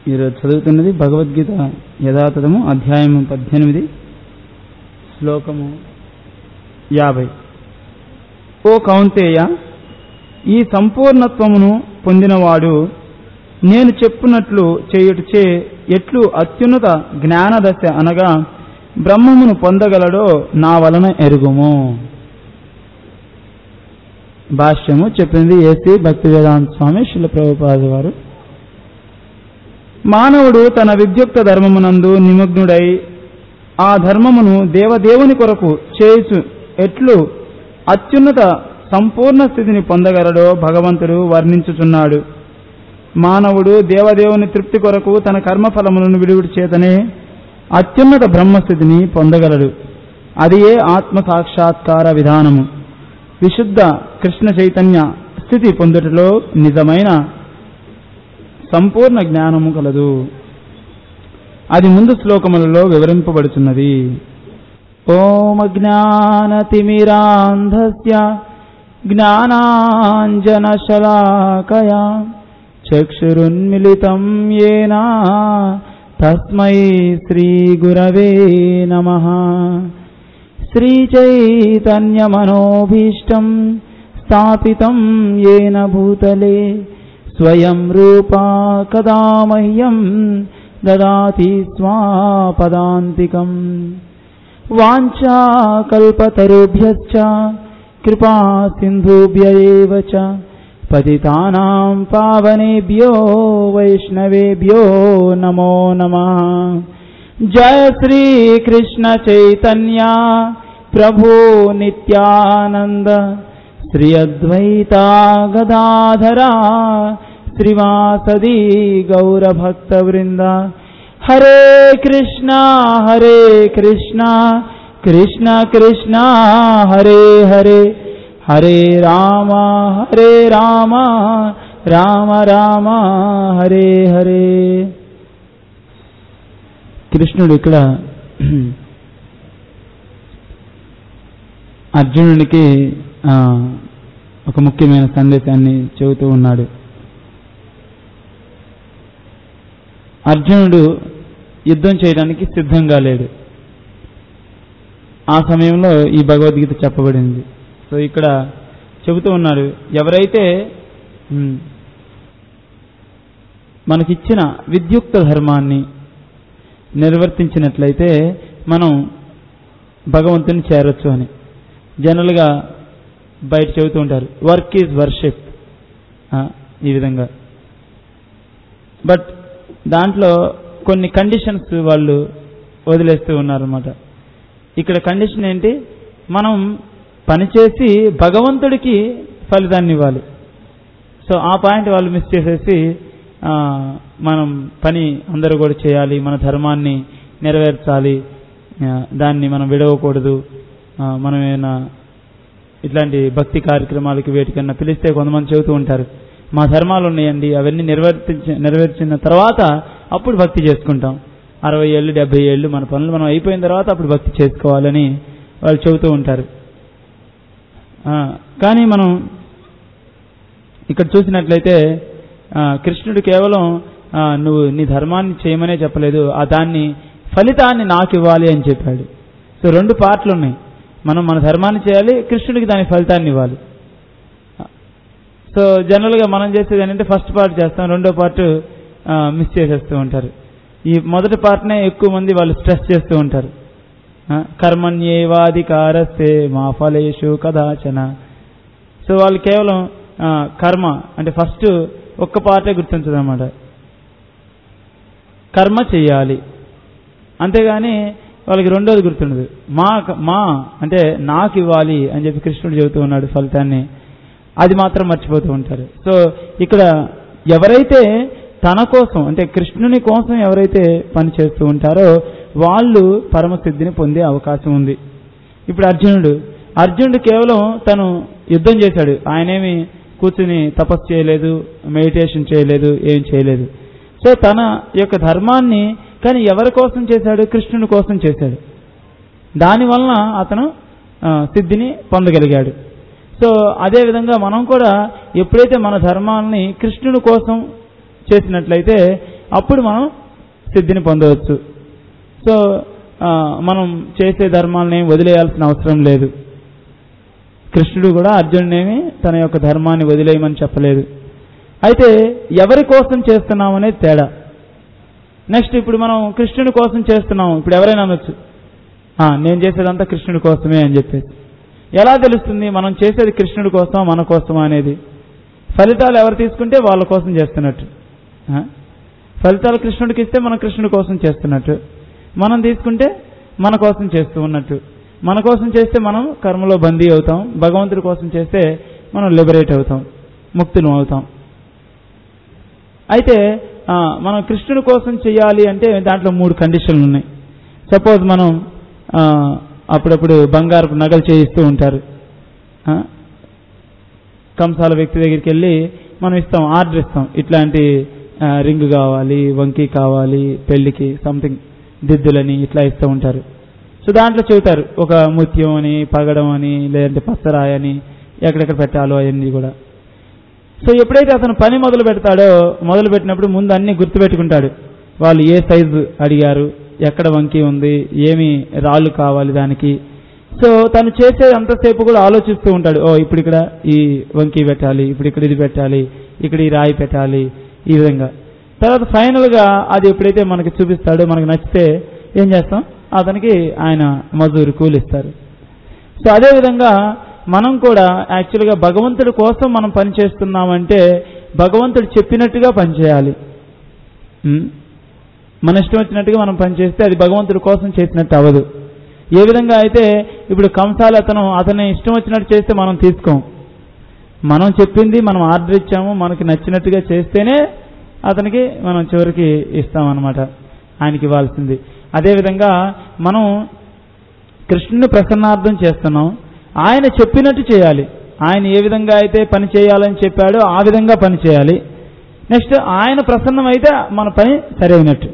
ఈరోజు చదువుతున్నది భగవద్గీత యథాతథము అధ్యాయము పద్దెనిమిది శ్లోకము యాభై ఓ కౌంతేయ ఈ సంపూర్ణత్వమును పొందినవాడు నేను చెప్పునట్లు చేయుటచే ఎట్లు అత్యున్నత జ్ఞానదశ అనగా బ్రహ్మమును పొందగలడో నా వలన ఎరుగుము భాష్యము చెప్పింది ఏసీ భక్తి వేదాంత స్వామి శిల ప్రభుపాద వారు మానవుడు తన విద్యుక్త ధర్మమునందు నిమగ్నుడై ఆ ధర్మమును దేవదేవుని కొరకు చేయుచు ఎట్లు అత్యున్నత సంపూర్ణ స్థితిని పొందగలడో భగవంతుడు వర్ణించుచున్నాడు మానవుడు దేవదేవుని తృప్తి కొరకు తన కర్మఫలములను విడుగుడు చేతనే అత్యున్నత బ్రహ్మస్థితిని పొందగలడు అది ఏ ఆత్మ సాక్షాత్కార విధానము విశుద్ధ కృష్ణ చైతన్య స్థితి పొందుటలో నిజమైన సంపూర్ణ జ్ఞానము కలదు అది ముందు శ్లోకములలో వివరింపబడుచున్నది ఓం జ్ఞానతిమిరాంధస్య జ్ఞానాంజనశలాకయా చక్షురున్మిళితం ఏన తస్మై శ్రీగురవే నమ శ్రీచైతన్యమనోభీష్టం స్థాపితం ఏన భూతలే స్వయం రూపా కదా మహ్యం దదాతి స్వాపదాంతికం వాంఛాకల్పతరుభ్యశ్చ కృపా సింధుభ్య ఏవ చ పతితానాం పావనేభ్యో వైష్ణవేభ్యో నమో నమః జయ శ్రీ కృష్ణ చైతన్య ప్రభు నిత్యానంద శ్రీ అద్వైతా గదాధరా శ్రీవాసది గౌరభక్త వృంద హరే కృష్ణ హరే కృష్ణ కృష్ణ కృష్ణ హరే హరే హరే రామ హరే రామ రామ రామ హరే హరే కృష్ణుడు ఇక్కడ అర్జునుడికి ఆ, ఒక ముఖ్యమైన సందేశాన్ని చెబుతూ ఉన్నాడు అర్జునుడు యుద్ధం చేయడానికి సిద్ధంగా లేడు ఆ సమయంలో ఈ భగవద్గీత చెప్పబడింది సో ఇక్కడ చెబుతూ ఉన్నాడు ఎవరైతే ఉమ్, మనకిచ్చిన విద్యుక్త ధర్మాన్ని నిర్వర్తించినట్లయితే మనం భగవంతుని చేరొచ్చు అని జనరల్గా బయట చెబుతూ ఉంటారు వర్క్ ఈజ్ వర్షిప్ ఈ విధంగా బట్ దాంట్లో కొన్ని కండిషన్స్ వాళ్ళు వదిలేస్తూ ఉన్నారన్నమాట ఇక్కడ కండిషన్ ఏంటి మనం పనిచేసి భగవంతుడికి ఫలితాన్ని ఇవ్వాలి సో ఆ పాయింట్ వాళ్ళు మిస్ చేసేసి ఆ, మనం పని అందరూ కూడా చేయాలి మన ధర్మాన్ని నెరవేర్చాలి ఆ, దాన్ని మనం విడవకూడదు ఆ, మనం ఏమైనా ఇట్లాంటి భక్తి కార్యక్రమాలకి వేటికన్నా పిలిస్తే కొంతమంది చెబుతూ ఉంటారు మా ధర్మాలు ఉన్నాయండి అవన్నీ నిర్వర్తించి నెరవేర్చిన తర్వాత అప్పుడు భక్తి చేసుకుంటాం అరవై ఏళ్ళు డెబ్బై ఏళ్ళు మన పనులు మనం అయిపోయిన తర్వాత అప్పుడు భక్తి చేసుకోవాలని వాళ్ళు చెబుతూ ఉంటారు ఆ, కానీ మనం ఇక్కడ చూసినట్లయితే ఆ, కృష్ణుడు కేవలం ఆ, నువ్వు నీ ధర్మాన్ని చేయమనే చెప్పలేదు ఆ దాన్ని ఫలితాన్ని నాకు ఇవ్వాలి అని చెప్పాడు సో రెండు పార్ట్లు ఉన్నాయి మనం మన ధర్మాన్ని చేయాలి కృష్ణుడికి దాని ఫలితాన్ని ఇవ్వాలి సో జనరల్గా మనం చేసేది ఏంటంటే ఫస్ట్ పార్ట్ చేస్తాం రెండో పార్ట్ మిస్ చేసేస్తూ ఉంటారు ఈ మొదటి పార్ట్నే ఎక్కువ మంది వాళ్ళు స్ట్రెస్ చేస్తూ ఉంటారు ఆ, కర్మణ్యేవాధికారస్తే మా ఫలేషు కదాచన సో వాళ్ళు కేవలం ఆ, కర్మ అంటే ఫస్ట్ ఒక్క పార్టే గుర్తించదు అనమాట కర్మ చెయ్యాలి అంతేగాని వాళ్ళకి రెండోది గుర్తుండదు మా మా అంటే నాకు ఇవ్వాలి అని చెప్పి కృష్ణుడు చెబుతూ ఉన్నాడు ఫలితాన్ని అది మాత్రం మర్చిపోతూ ఉంటారు సో ఇక్కడ ఎవరైతే తన కోసం అంటే కృష్ణుని కోసం ఎవరైతే పని చేస్తూ ఉంటారో వాళ్ళు పరమసిద్ధిని పొందే అవకాశం ఉంది ఇప్పుడు అర్జునుడు అర్జునుడు కేవలం తను యుద్ధం చేశాడు ఆయనేమి కూర్చుని తపస్సు చేయలేదు మెడిటేషన్ చేయలేదు ఏం చేయలేదు సో తన యొక్క ధర్మాన్ని కానీ ఎవరి కోసం చేశాడు కృష్ణుని కోసం చేశాడు దానివలన అతను ఆ, సిద్ధిని పొందగలిగాడు సో అదే విధంగా మనం కూడా ఎప్పుడైతే మన ధర్మాల్ని కృష్ణుని కోసం చేసినట్లయితే అప్పుడు మనం సిద్ధిని పొందవచ్చు సో ఆ, మనం చేసే ధర్మాలని వదిలేయాల్సిన అవసరం లేదు కృష్ణుడు కూడా అర్జునుడేమి తన యొక్క ధర్మాన్ని వదిలేయమని చెప్పలేదు అయితే ఎవరి కోసం చేస్తున్నామనేది తేడా నెక్స్ట్ ఇప్పుడు మనం కృష్ణుడి కోసం చేస్తున్నాం ఇప్పుడు ఎవరైనా అనొచ్చు "ఆ, నేను చేసేదంతా కృష్ణుడి కోసమే అని చెప్పేసి ఎలా తెలుస్తుంది మనం చేసేది కృష్ణుడి కోసమా మన కోసమా అనేది ఫలితాలు ఎవరు తీసుకుంటే వాళ్ళ కోసం చేస్తున్నట్టు ఆ? ఫలితాలు కృష్ణుడికి ఇస్తే మనం కృష్ణుడి కోసం చేస్తున్నట్టు మనం తీసుకుంటే మన కోసం చేస్తూ ఉన్నట్టు మన కోసం చేస్తే మనం కర్మలో బందీ అవుతాం భగవంతుడి కోసం చేస్తే మనం లిబరేట్ అవుతాం ముక్తులు అవుతాం అయితే ఆ, మనం కృష్ణుడి కోసం చేయాలి అంటే దాంట్లో మూడు కండిషన్లు ఉన్నాయి సపోజ్ మనం ఆ, అప్పుడప్పుడు బంగారపు నగలు చేయిస్తూ ఉంటారు ఆ, కంసాల వ్యక్తి దగ్గరికి వెళ్ళి మనం ఇస్తాం ఆర్డర్ ఇస్తాం ఇట్లాంటి ఆ, రింగ్ కావాలి వంకి కావాలి పెళ్లికి సంథింగ్ దిద్దులని ఇట్లా ఇస్తూ ఉంటారు సో దాంట్లో చెబుతారు ఒక ముత్యం అని పగడం అని లేదంటే పచ్చరాయి అని ఎక్కడెక్కడ పెట్టాలో అవన్నీ కూడా సో ఎప్పుడైతే అతను పని మొదలు పెడతాడో మొదలు పెట్టినప్పుడు ముందు అన్ని గుర్తుపెట్టుకుంటాడు వాళ్ళు ఏ సైజు అడిగారు ఎక్కడ వంకి ఉంది ఏమి రాళ్ళు కావాలి దానికి సో తను చేసే అంతసేపు కూడా ఆలోచిస్తూ ఉంటాడు ఓ ఇప్పుడు ఇక్కడ ఈ వంకి పెట్టాలి ఇప్పుడు ఇక్కడ ఇది పెట్టాలి ఇక్కడ ఈ రాయి పెట్టాలి ఈ విధంగా తర్వాత ఫైనల్ గా అది ఎప్పుడైతే మనకి చూపిస్తాడో మనకు నచ్చితే ఏం చేస్తాం అతనికి ఆయన మజూరు కూలిస్తారు సో అదే విధంగా మనం కూడా యాక్చువల్గా భగవంతుడి కోసం మనం పని చేస్తున్నామంటే భగవంతుడు చెప్పినట్టుగా పనిచేయాలి ఉం? మన ఇష్టం వచ్చినట్టుగా మనం పని చేస్తే అది భగవంతుడి కోసం చేసినట్టు అవ్వదు ఏ విధంగా అయితే ఇప్పుడు కంసాలు అతను అతని ఇష్టం వచ్చినట్టు చేస్తే మనం తీసుకోం మనం చెప్పింది మనం ఆర్డర్ ఇచ్చాము మనకి నచ్చినట్టుగా చేస్తేనే అతనికి మనం చివరికి ఇస్తామన్నమాట ఆయనకి ఇవ్వాల్సింది అదేవిధంగా మనం కృష్ణుని ప్రసన్నార్థం చేస్తున్నాం ఆయన చెప్పినట్టు చేయాలి ఆయన ఏ విధంగా అయితే పని చేయాలని చెప్పాడో ఆ విధంగా పని చేయాలి నెక్స్ట్ ఆయన ప్రసన్నమైతే మన పని సరైనట్టు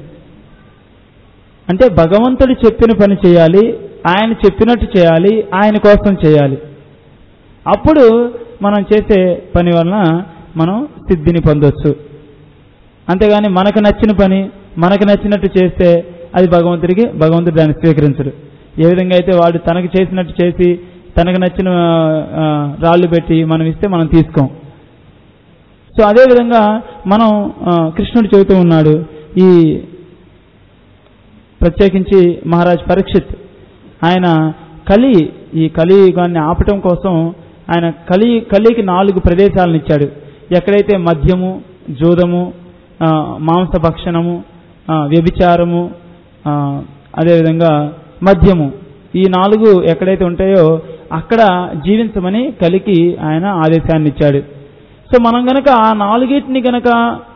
అంటే భగవంతుడు చెప్పిన పని చేయాలి ఆయన చెప్పినట్టు చేయాలి ఆయన కోసం చేయాలి అప్పుడు మనం చేసే పని వలన మనం సిద్ధిని పొందొచ్చు అంతేగాని మనకు నచ్చిన పని మనకు నచ్చినట్టు చేస్తే అది భగవంతుడికి భగవంతుడు దాన్ని స్వీకరించడు ఏ విధంగా అయితే వాడు తనకు చేసినట్టు చేసి తనకు నచ్చిన ఆ, రాళ్ళు పెట్టి మనం ఇస్తే మనం తీసుకోం సో అదే విధంగా మనం ఆ, కృష్ణుడు చెబుతూ ఉన్నాడు ఈ ప్రత్యేకించి మహారాజ్ పరీక్షిత్ ఆయన కలి ఈ కలియుగాన్ని ఆపటం కోసం ఆయన కలి కలికి నాలుగు ప్రదేశాలను ఇచ్చాడు ఎక్కడైతే మద్యము జూదము ఆ, మాంసభక్షణము ఆ, వ్యభిచారము ఆ, అదేవిధంగా మద్యము ఈ నాలుగు ఎక్కడైతే ఉంటాయో అక్కడ జీవించమని కలికి ఆయన ఆదేశాన్ని ఇచ్చాడు సో మనం గనక ఆ నాలుగిటిని గనక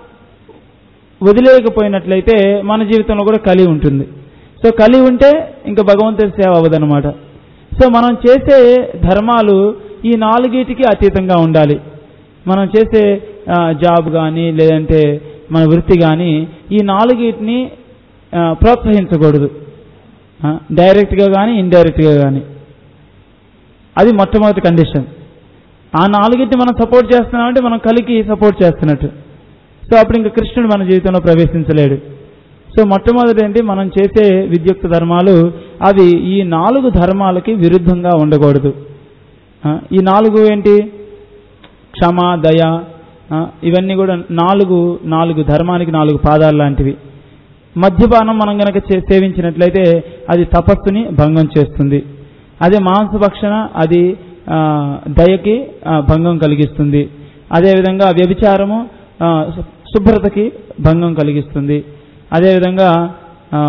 వదిలేయకపోయినట్లయితే మన జీవితంలో కూడా కలి ఉంటుంది సో కలి ఉంటే ఇంకా భగవంతుడి సేవ అవ్వదన్నమాట సో మనం చేసే ధర్మాలు ఈ నాలుగిటికి అతీతంగా ఉండాలి మనం చేసే ఆ, జాబ్ కానీ లేదంటే మన వృత్తి కానీ ఈ నాలుగిటిని ఆ, ప్రోత్సహించకూడదు ఆ, డైరెక్ట్గా కానీ ఇండైరెక్ట్గా కానీ అది మొట్టమొదటి కండిషన్ ఆ నాలుగింటిని మనం సపోర్ట్ చేస్తున్నామంటే మనం కలికి సపోర్ట్ చేస్తున్నట్టు సో అప్పుడు ఇంకా కృష్ణుడు మన జీవితంలో ప్రవేశించలేడు సో మొట్టమొదటి ఏంటి మనం చేసే విద్యుక్త ధర్మాలు అవి ఈ నాలుగు ధర్మాలకి విరుద్ధంగా ఉండకూడదు ఆ, ఈ నాలుగు ఏంటి క్షమ దయ ఆ, ఇవన్నీ కూడా నాలుగు నాలుగు ధర్మానికి నాలుగు పాదాలు లాంటివి మద్యపానం మనం గనక చే- సేవించినట్లయితే అది తపస్సుని భంగం చేస్తుంది అదే మాంసభక్షణ అది ఆ, దయకి ఆ, భంగం కలిగిస్తుంది అదేవిధంగా వ్యభిచారము ఆ, శు- శుభ్రతకి భంగం కలిగిస్తుంది అదేవిధంగా ఆ,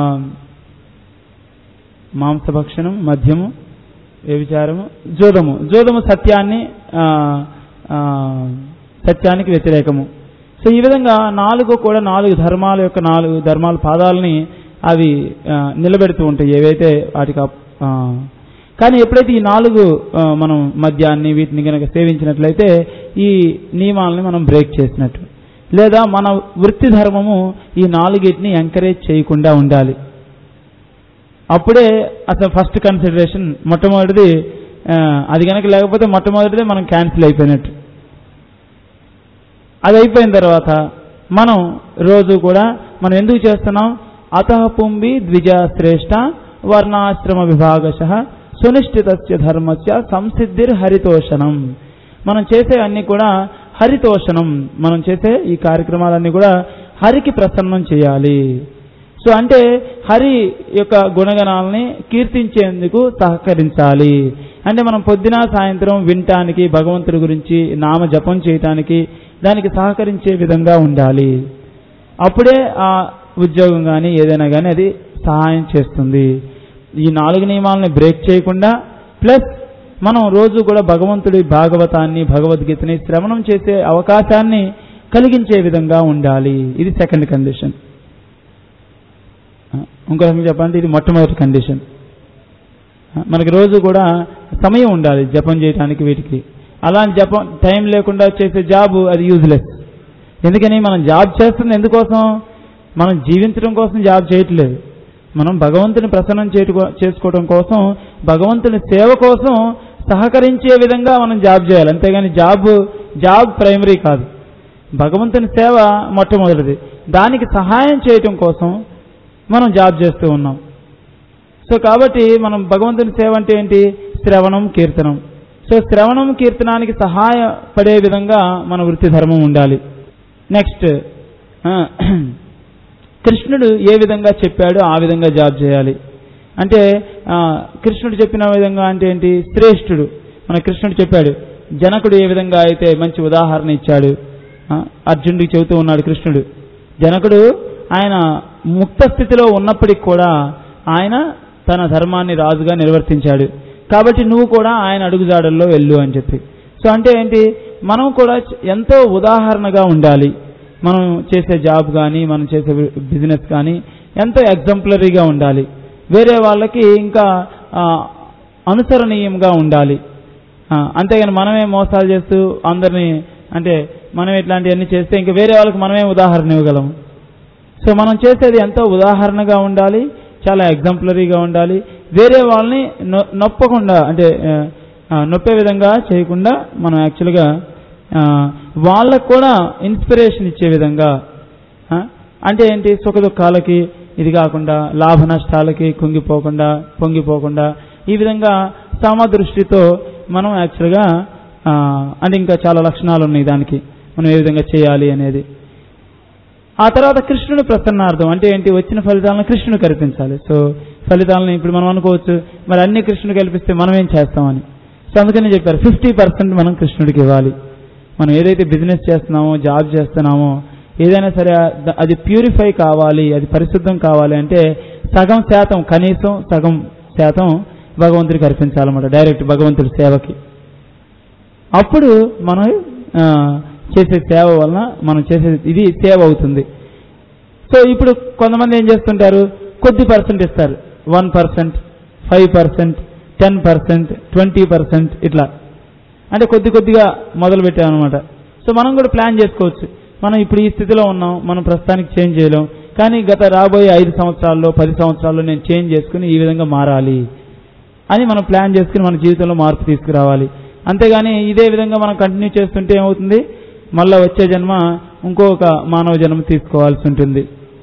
మాంసభక్షణం మద్యము వ్యభిచారము జోదము జోదము సత్యాన్ని ఆ, ఆ, సత్యానికి వ్యతిరేకము సో ఈ విధంగా నాలుగు కూడా నాలుగు ధర్మాల యొక్క నాలుగు ధర్మాల పాదాలని అవి ఆ, నిలబెడుతూ ఉంటాయి ఏవైతే వాటికి అప్- ఆ, కానీ ఎప్పుడైతే ఈ నాలుగు ఆ, మనం మద్యాన్ని వీటిని కనుక సేవించినట్లయితే ఈ నియమాలని మనం బ్రేక్ చేసినట్టు లేదా మన వృత్తి ధర్మము ఈ నాలుగిటిని ఎంకరేజ్ చేయకుండా ఉండాలి అప్పుడే అసలు ఫస్ట్ కన్సిడరేషన్ మొట్టమొదటిది ఆ, అది కనుక లేకపోతే మొట్టమొదటిదే మనం క్యాన్సిల్ అయిపోయినట్టు అది అయిపోయిన తర్వాత మనం రోజు కూడా మనం ఎందుకు చేస్తున్నాం అతః పుంబి ద్విజ శ్రేష్ట వర్ణాశ్రమ విభాగశ సునిశ్చితస్య ధర్మస్య సంసిద్ధిర్ హరితోషణం మనం చేసే అన్ని కూడా హరితోషణం మనం చేసే ఈ కార్యక్రమాలన్నీ కూడా హరికి ప్రసన్నం చేయాలి సో అంటే హరి యొక్క గుణగణాలని కీర్తించేందుకు సహకరించాలి అంటే మనం పొద్దున సాయంత్రం వినటానికి భగవంతుడి గురించి నామ జపం చేయటానికి దానికి సహకరించే విధంగా ఉండాలి అప్పుడే ఆ ఉద్యోగం కానీ ఏదైనా కానీ అది సహాయం చేస్తుంది ఈ నాలుగు నియమాలని బ్రేక్ చేయకుండా ప్లస్ మనం రోజు కూడా భగవంతుడి భాగవతాన్ని భగవద్గీతని శ్రవణం చేసే అవకాశాన్ని కలిగించే విధంగా ఉండాలి ఇది సెకండ్ కండిషన్ ఇంకో రకంగా చెప్పాలంటే ఇది మొట్టమొదటి కండిషన్ మనకి రోజు కూడా సమయం ఉండాలి జపం చేయడానికి వీటికి అలా జపం టైం లేకుండా చేసే జాబ్ అది యూజ్లెస్ ఎందుకని మనం జాబ్ చేస్తుంది ఎందుకోసం మనం జీవించడం కోసం జాబ్ చేయట్లేదు మనం భగవంతుని ప్రసన్నం చేయటం చేసుకోవడం కోసం భగవంతుని సేవ కోసం సహకరించే విధంగా మనం జాబ్ చేయాలి అంతేగాని జాబ్ జాబ్ ప్రైమరీ కాదు భగవంతుని సేవ మొట్టమొదటిది దానికి సహాయం చేయటం కోసం మనం జాబ్ చేస్తూ ఉన్నాం సో కాబట్టి మనం భగవంతుని సేవ అంటే ఏంటి శ్రవణం కీర్తనం సో శ్రవణం కీర్తనానికి సహాయపడే విధంగా మన వృత్తి ధర్మం ఉండాలి నెక్స్ట్ కృష్ణుడు ఏ విధంగా చెప్పాడో ఆ విధంగా జాబ్ చేయాలి అంటే ఆ, కృష్ణుడు చెప్పిన విధంగా అంటే ఏంటి శ్రేష్ఠుడు మన కృష్ణుడు చెప్పాడు జనకుడు ఏ విధంగా అయితే మంచి ఉదాహరణ ఇచ్చాడు ఆ, అర్జునుడికి చెబుతూ ఉన్నాడు కృష్ణుడు జనకుడు ఆయన ముక్త స్థితిలో ఉన్నప్పటికి కూడా ఆయన తన ధర్మాన్ని రాజుగా నిర్వర్తించాడు కాబట్టి నువ్వు కూడా ఆయన అడుగుజాడల్లో వెళ్ళు అని చెప్పి సో అంటే ఏంటి మనం కూడా ఎంతో ఉదాహరణగా ఉండాలి మనం చేసే జాబ్ కానీ మనం చేసే బిజినెస్ కానీ ఎంతో ఎగ్జంప్లరీగా ఉండాలి వేరే వాళ్ళకి ఇంకా ఆ, అనుసరణీయంగా ఉండాలి ఆ, అంతేగాని మనమే మోసాలు చేస్తూ అందరినీ అంటే మనం ఇట్లాంటివన్నీ చేస్తే ఇంకా వేరే వాళ్ళకి మనమే ఉదాహరణ ఇవ్వగలం సో మనం చేసేది ఎంతో ఉదాహరణగా ఉండాలి చాలా ఎగ్జాంపులరీగా ఉండాలి వేరే వాళ్ళని నొ- నొప్పకుండా అంటే ఆ, ఆ, నొప్పే విధంగా చేయకుండా మనం యాక్చువల్గా ఆ, వాళ్ళకు కూడా ఇన్స్పిరేషన్ ఇచ్చే విధంగా ఆ, అంటే ఏంటి సుఖ దుఃఖాలకి ఇది కాకుండా లాభ నష్టాలకి కుంగిపోకుండా పొంగిపోకుండా ఈ విధంగా సమదృష్టితో మనం యాక్చువల్గా ఆ, అంటే ఇంకా చాలా లక్షణాలు ఉన్నాయి దానికి మనం ఏ విధంగా చేయాలి అనేది ఆ తర్వాత కృష్ణుని ప్రసన్నార్థం అంటే ఏంటి వచ్చిన ఫలితాలను కృష్ణుడు కల్పించాలి సో ఫలితాలను ఇప్పుడు మనం అనుకోవచ్చు మరి అన్ని కృష్ణుడు కల్పిస్తే మనం ఏం చేస్తామని సో అందుకని చెప్పారు ఫిఫ్టీ పర్సెంట్ మనం కృష్ణుడికి ఇవ్వాలి మనం ఏదైతే బిజినెస్ చేస్తున్నామో జాబ్ చేస్తున్నామో ఏదైనా సరే ద- అది ప్యూరిఫై కావాలి అది పరిశుద్ధం కావాలి అంటే సగం శాతం కనీసం సగం శాతం భగవంతుడికి అర్పించాలన్నమాట డైరెక్ట్ భగవంతుడి సేవకి అప్పుడు మనం ఆ, చేసే సేవ వలన మనం చేసే ఇది సేవ అవుతుంది సో ఇప్పుడు కొంతమంది ఏం చేస్తుంటారు కొద్ది పర్సెంట్ ఇస్తారు one percent five percent ten percent twenty percent ఇట్లా అంటే కొద్ది కొద్దిగా మొదలు పెట్టామన్నమాట సో మనం కూడా ప్లాన్ చేసుకోవచ్చు మనం ఇప్పుడు ఈ స్థితిలో ఉన్నాం మనం ప్రస్తుతానికి చేంజ్ చేయలేం కానీ గత రాబోయే ఐదు సంవత్సరాల్లో పది సంవత్సరాల్లో నేను చేంజ్ చేసుకుని ఈ విధంగా మారాలి అని మనం ప్లాన్ చేసుకుని మన జీవితంలో మార్పు తీసుకురావాలి అంతేగాని ఇదే విధంగా మనం కంటిన్యూ చేస్తుంటే ఏమవుతుంది మళ్ళా వచ్చే జన్మ ఇంకొక మానవ జన్మ తీసుకోవాల్సి ఉంటుంది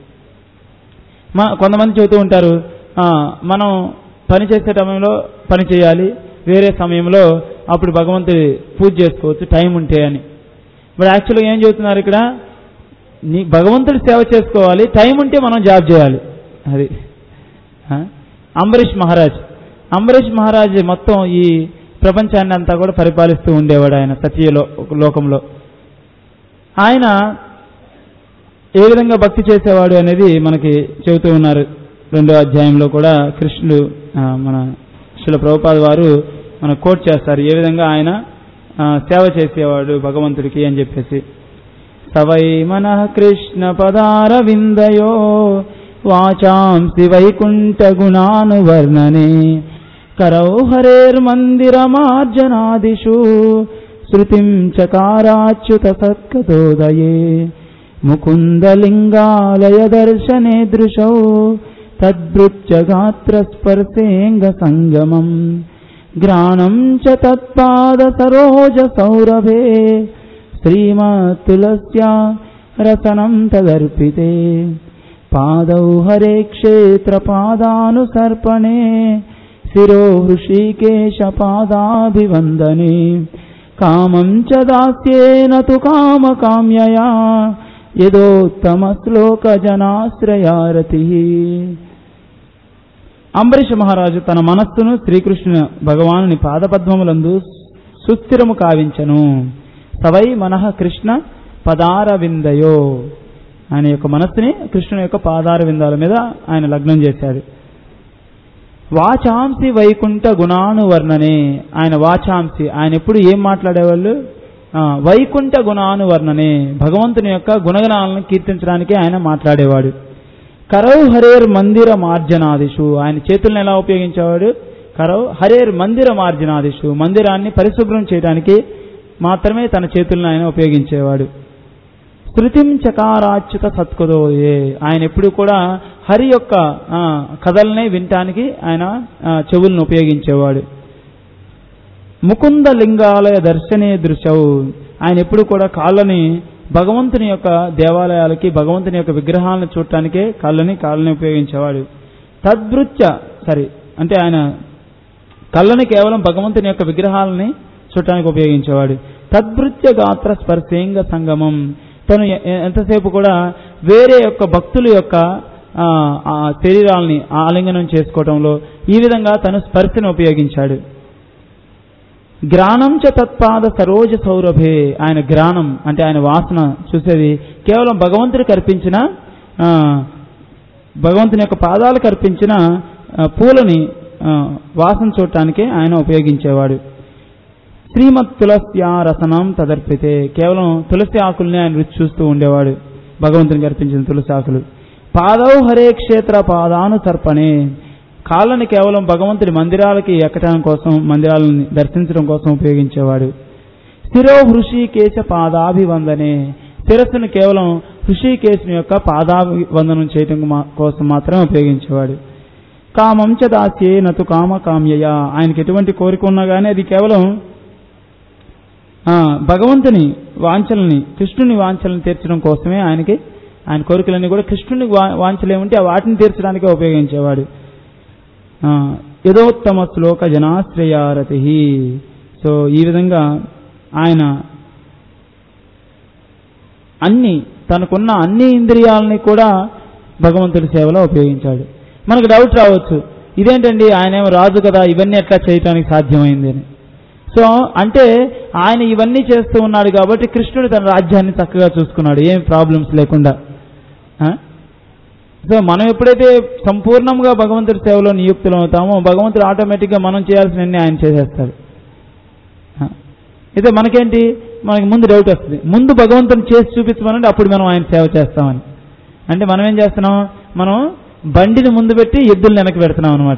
మా కొంతమంది చెబుతూ ఉంటారు "ఆ, మనం పని చేసే సమయంలో పని చేయాలి వేరే సమయంలో అప్పుడు భగవంతుడి పూజ చేసుకోవచ్చు టైం ఉంటే అని ఇప్పుడు యాక్చువల్గా ఏం చెబుతున్నారు ఇక్కడ నీ భగవంతుడి సేవ చేసుకోవాలి టైం ఉంటే మనం జాబ్ చేయాలి అది ఆ? అంబరీష్ మహారాజ్ అంబరీష్ మహారాజ్ మొత్తం ఈ ప్రపంచాన్ని అంతా కూడా పరిపాలిస్తూ ఉండేవాడు ఆయన సత్యలో లోకంలో ఆయన ఏ విధంగా భక్తి చేసేవాడు అనేది మనకి చెబుతూ ఉన్నారు రెండో అధ్యాయంలో కూడా కృష్ణుడు ఆ, మన శిల ప్రభుపాద వారు మన కోట్ చేస్తారు ఏ విధంగా ఆయన ఆ, సేవ చేసేవాడు భగవంతుడికి అని చెప్పేసి సవై మన కృష్ణ పదార విందయో వాచాంసి వైకుంఠ గుణానువర్ణనే కరౌ హరేర్మందిరమార్జనాదిషు శృతిం చకారాచ్యుత సత్కతోదయే ముకుందలింగాలయ దర్శనే దృశౌ తద్భృత్య గాత్ర స్పర్శేంగ సంగమం గ్రాణం చ తత్పాద సరోజ సౌరభే శ్రీమతులస్య రసనం తదర్పితే పాదౌ హరే క్షేత్ర పాదానుసర్పణే శిరో హృషికేశ పాదాభివందనే కామం చ దాస్యేన తు కామకామ్యయా యదోత్తమ శ్లోక జనాశ్రయారతి అంబరీష మహారాజు తన మనస్సును శ్రీకృష్ణుని భగవానుని పాదపద్మములందు సుస్థిరము కావించను సవై మనః కృష్ణ పదార విందయో ఆయన యొక్క మనస్సుని కృష్ణుని యొక్క పాదార విందాల మీద ఆయన లగ్నం చేశాడు వాచాంసి వైకుంఠ గుణానువర్ణనే ఆయన వాచాంసి ఆయన ఎప్పుడు ఏం మాట్లాడేవాళ్ళు ఆ, వైకుంఠ గుణానువర్ణనే భగవంతుని యొక్క గుణగణాలను కీర్తించడానికి ఆయన మాట్లాడేవాడు కరౌ హరేర్ మందిర మార్జనాదిషు ఆయన చేతులను ఎలా ఉపయోగించేవాడు కరౌ హరేర్ మందిర మార్జనాదిషు మందిరాన్ని పరిశుభ్రం చేయడానికి మాత్రమే తన చేతులను ఆయన ఉపయోగించేవాడు శృతిం చకారాచ్యుత సత్కుదోయే ఆయన ఎప్పుడు కూడా హరి యొక్క ఆ, కథల్ని వినటానికి ఆయన ఆ, చెవులను ఉపయోగించేవాడు ముకుంద లింగాలయ దర్శనే దృశ్యవు ఆయన ఎప్పుడు కూడా కాళ్ళని భగవంతుని యొక్క దేవాలయాలకి భగవంతుని యొక్క విగ్రహాలను చూడటానికే కళ్ళని కాళ్ళని ఉపయోగించేవాడు తద్భృత్య సరే అంటే ఆయన కళ్ళని కేవలం భగవంతుని యొక్క విగ్రహాలని చూడటానికి ఉపయోగించేవాడు తద్భృత్య గాత్ర స్పర్శేంగ సంగమం తను ఎ- ఎ- ఎంతసేపు కూడా వేరే యొక్క భక్తుల యొక్క ఆ, ఆ శరీరాల్ని ఆలింగనం చేసుకోవడంలో ఈ విధంగా తను స్పర్శను ఉపయోగించాడు గ్రాణం చ తత్పాద సరోజ సౌరభే ఆయన గ్రాణం అంటే ఆయన వాసన చూసేది కేవలం భగవంతుడికి అర్పించిన ఆ, భగవంతుని యొక్క పాదాలకు అర్పించిన ఆ, పూలని ఆ, వాసన చూడటానికే ఆయన ఉపయోగించేవాడు శ్రీమత్ తులస్యా రసనం తదర్పితే కేవలం తులసి ఆకుల్ని ఆయన రుచి చూస్తూ ఉండేవాడు భగవంతునికి అర్పించిన తులసి ఆకులు పాదౌ హరే క్షేత్ర పాదాను తర్పణే కాళ్ళని కేవలం భగవంతుడి మందిరాలకి ఎక్కడం కోసం మందిరాలను దర్శించడం కోసం ఉపయోగించేవాడు శిరో హృషికేశ పాదాభివందనే శిరస్సును కేవలం హృషికేశుని యొక్క పాదాభివందనం చేయటం మా- కోసం మాత్రమే ఉపయోగించేవాడు కామం చ దాస్యే నతు కామ కామ్యయ ఆయనకి ఎటువంటి కోరిక ఉన్నా కానీ అది కేవలం ఆ, భగవంతుని వాంఛల్ని కృష్ణుని వాంఛల్ని తీర్చడం కోసమే ఆయనకి ఆయన కోరికలన్నీ కూడా కృష్ణుని వా- వాంఛలు ఏముంటే ఆ వాటిని తీర్చడానికే ఉపయోగించేవాడు ఆ, యథోత్తమ శ్లోక జనాశ్రయారతి సో ఈ విధంగా ఆయన అన్ని తనకున్న అన్ని ఇంద్రియాలని కూడా భగవంతుడి సేవలో ఉపయోగించాడు మనకు డౌట్ రావచ్చు ఇదేంటండి ఆయన ఏమో రాజు కదా ఇవన్నీ ఎట్లా చేయటానికి సాధ్యమైంది అని సో అంటే ఆయన ఇవన్నీ చేస్తూ ఉన్నాడు కాబట్టి కృష్ణుడు తన రాజ్యాన్ని చక్కగా చూసుకున్నాడు ఏం ప్రాబ్లమ్స్ లేకుండా ఆ? సో మనం ఎప్పుడైతే సంపూర్ణంగా భగవంతుడి సేవలో నియుక్తులు అవుతామో భగవంతుడు ఆటోమేటిక్గా మనం చేయాల్సినవన్నీ ఆయన చేసేస్తాడు ఆ. అయితే మనకేంటి మనకి ముందు డౌట్ వస్తుంది ముందు భగవంతుని చేసి చూపించమనంటే అప్పుడు మనం ఆయన సేవ చేస్తామని అంటే మనం ఏం చేస్తున్నాం మనం బండిని ముందు పెట్టి ఎద్దుల్ని వెనక్కి పెడుతున్నాం అనమాట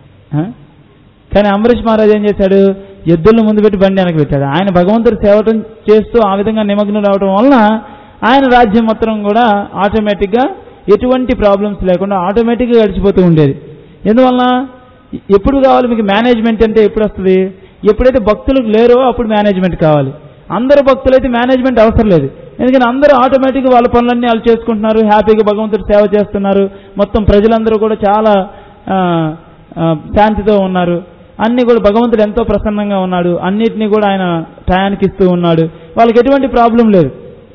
కానీ అంబరీష్ మహారాజ్ ఏం చేశాడు ఎద్దుల్ని ముందు పెట్టి బండి వెనక్కి పెట్టాడు ఆయన భగవంతుడు సేవటం చేస్తూ ఆ విధంగా నిమగ్నం అవడం వలన ఆయన రాజ్యం మొత్తం కూడా ఆటోమేటిక్గా ఎటువంటి ప్రాబ్లమ్స్ లేకుండా ఆటోమేటిక్గా గడిచిపోతూ ఉండేది ఎందువలన ఎప్పుడు కావాలి మీకు మేనేజ్మెంట్ అంటే ఎప్పుడు వస్తుంది ఎప్పుడైతే భక్తులకు లేరో అప్పుడు మేనేజ్మెంట్ కావాలి అందరు భక్తులైతే మేనేజ్మెంట్ అవసరం లేదు ఎందుకంటే అందరూ ఆటోమేటిక్గా వాళ్ళ పనులన్నీ వాళ్ళు చేసుకుంటున్నారు హ్యాపీగా భగవంతుడు సేవ చేస్తున్నారు మొత్తం ప్రజలందరూ కూడా చాలా ఆ, ఆ, శాంతితో ఉన్నారు అన్ని కూడా భగవంతుడు ఎంతో ప్రసన్నంగా ఉన్నాడు అన్నిటినీ కూడా ఆయన టయానికి ఇస్తూ ఉన్నాడు వాళ్ళకి ఎటువంటి ప్రాబ్లం లేదు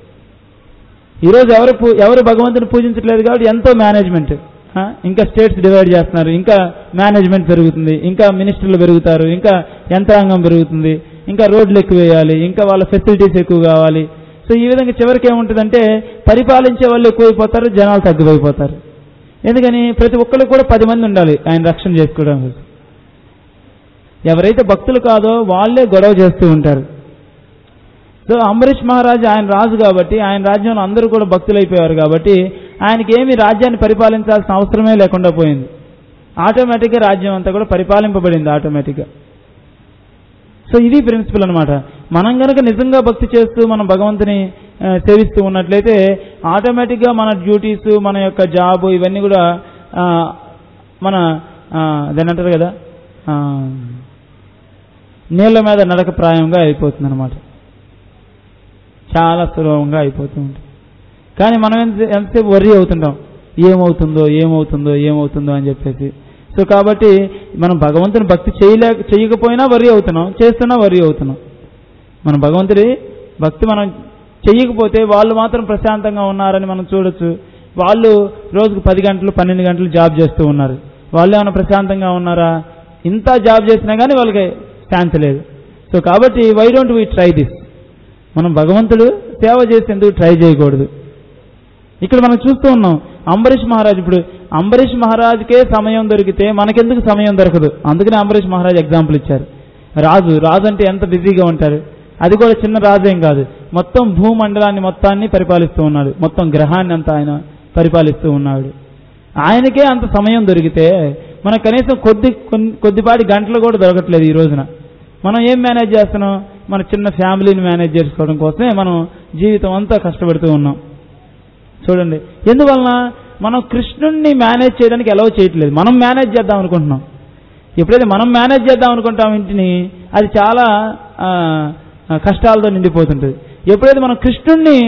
ఈరోజు ఎవరు పూ- ఎవరు భగవంతుని పూజించట్లేదు కాబట్టి ఎంతో మేనేజ్మెంట్ ఆ, ఇంకా స్టేట్స్ డివైడ్ చేస్తున్నారు ఇంకా మేనేజ్మెంట్ పెరుగుతుంది ఇంకా మినిస్టర్లు పెరుగుతారు ఇంకా యంత్రాంగం పెరుగుతుంది ఇంకా రోడ్లు ఎక్కువ వేయాలి ఇంకా వాళ్ళ ఫెసిలిటీస్ ఎక్కువ కావాలి సో ఈ విధంగా చివరికి ఏముంటుందంటే పరిపాలించే వాళ్ళు ఎక్కువైపోతారు జనాలు తగ్గిపోయిపోతారు ఎందుకని ప్రతి ఒక్కరికి కూడా పది మంది ఉండాలి ఆయన రక్షణ చేసుకోవడం కోసం ఎవరైతే భక్తులు కాదో వాళ్ళే గొడవ చేస్తూ ఉంటారు సో అంబరీష్ మహారాజు ఆయన రాజు కాబట్టి ఆయన రాజ్యంలో అందరూ కూడా భక్తులు అయిపోయారు కాబట్టి ఆయనకి ఏమి రాజ్యాన్ని పరిపాలించాల్సిన అవసరమే లేకుండా పోయింది ఆటోమేటిక్గా రాజ్యం అంతా కూడా పరిపాలింపబడింది ఆటోమేటిక్గా సో ఇది ప్రిన్సిపల్ అనమాట మనం గనక నిజంగా భక్తి చేస్తూ మనం భగవంతుని ఆ, సేవిస్తూ ఉన్నట్లయితే ఆటోమేటిక్గా మన డ్యూటీస్ మన యొక్క జాబ్ ఇవన్నీ కూడా ఆ, మన ఆ, దాన్ని అంటారు కదా ఆ, నీళ్ళ మీద నడక ప్రాయంగా అయిపోతుంది అనమాట చాలా సులభంగా అయిపోతూ ఉంటుంది కానీ మనం ఎంత ఎంతసేపు వర్రీ అవుతుంటాం ఏమవుతుందో ఏమవుతుందో ఏమవుతుందో అని చెప్పేసి సో కాబట్టి మనం భగవంతుని భక్తి చేయలే చేయకపోయినా వరి అవుతున్నాం చేస్తున్నా వరి అవుతున్నాం మనం భగవంతుడి భక్తి మనం చెయ్యకపోతే వాళ్ళు మాత్రం ప్రశాంతంగా ఉన్నారని మనం చూడొచ్చు వాళ్ళు రోజుకు పది గంటలు పన్నెండు గంటలు జాబ్ చేస్తూ ఉన్నారు వాళ్ళు ఏమైనా ప్రశాంతంగా ఉన్నారా ఇంత జాబ్ చేసినా కానీ వాళ్ళకి శాంతి లేదు సో కాబట్టి why don't we try this మనం భగవంతుడు సేవ చేసేందుకు ట్రై చేయకూడదు ఇక్కడ మనం చూస్తూ ఉన్నాం అంబరీష్ మహారాజ్ ఇప్పుడు అంబరీష్ మహారాజ్కే సమయం దొరికితే మనకెందుకు సమయం దొరకదు అందుకనే అంబరీష్ మహారాజ్ ఎగ్జాంపుల్ ఇచ్చారు రాజు రాజు అంటే ఎంత బిజీగా ఉంటారు అది కూడా చిన్న రాజేం కాదు మొత్తం భూమండలాన్ని మొత్తాన్ని పరిపాలిస్తూ ఉన్నాడు మొత్తం గ్రహాన్ని అంతా ఆయన పరిపాలిస్తూ ఉన్నాడు ఆయనకే అంత సమయం దొరికితే మనకు కనీసం కొద్ది కొన్ని- కొద్దిపాటి గంటలు కూడా దొరకట్లేదు ఈ రోజున మనం ఏం మేనేజ్ చేస్తున్నాం మన చిన్న ఫ్యామిలీని మేనేజ్ చేసుకోవడం కోసమే మనం జీవితం అంతా కష్టపడుతూ ఉన్నాం చూడండి ఎందువలన మనం కృష్ణుణ్ణి మేనేజ్ చేయడానికి ఎలా చేయట్లేదు మనం మేనేజ్ చేద్దాం అనుకుంటున్నాం ఎప్పుడైతే మనం మేనేజ్ చేద్దాం అనుకుంటాం ఇంటిని అది చాలా ఆ, ఆ, కష్టాలతో నిండిపోతుంటుంది ఎప్పుడైతే మనం కృష్ణుణ్ణి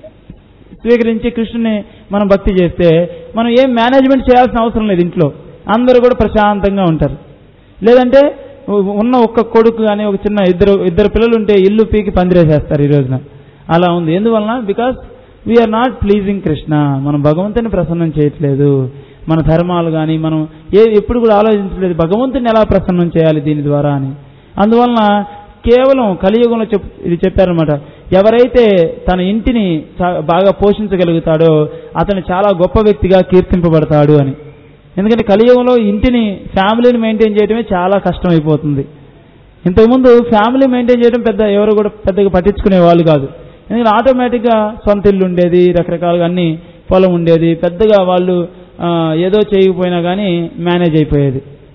స్వీకరించి కృష్ణుని మనం భక్తి చేస్తే మనం ఏం మేనేజ్మెంట్ చేయాల్సిన అవసరం లేదు ఇంట్లో అందరూ కూడా ప్రశాంతంగా ఉంటారు లేదంటే ఉ- ఉన్న ఒక్క కొడుకు కానీ ఒక చిన్న ఇద్దరు ఇద్దరు పిల్లలు ఉంటే ఇల్లు పీకి పందిరేసేస్తారు ఈ రోజున అలా ఉంది ఎందువలన because we are not pleasing Krishna మనం భగవంతుని ప్రసన్నం చేయట్లేదు మన ధర్మాలు కానీ మనం ఏ ఎప్పుడు కూడా ఆలోచించలేదు భగవంతుని ఎలా ప్రసన్నం చేయాలి దీని ద్వారా అని అందువలన కేవలం కలియుగంలో చెప్ ఇది చెప్పారనమాట ఎవరైతే తన ఇంటిని చా- బాగా పోషించగలుగుతాడో అతను చాలా గొప్ప వ్యక్తిగా కీర్తింపబడతాడు అని ఎందుకంటే కలియుగంలో ఇంటిని ఫ్యామిలీని మెయింటైన్ చేయడమే చాలా కష్టం అయిపోతుంది ఇంతకుముందు ఫ్యామిలీ మెయింటైన్ చేయడం పెద్ద ఎవరు కూడా పెద్దగా పట్టించుకునే వాళ్ళు కాదు ఎందుకంటే ఆటోమేటిక్గా సొంత ఇల్లు ఉండేది రకరకాలుగా అన్ని పొలం ఉండేది పెద్దగా వాళ్ళు ఆ, ఏదో చేయకపోయినా కానీ మేనేజ్ అయిపోయేది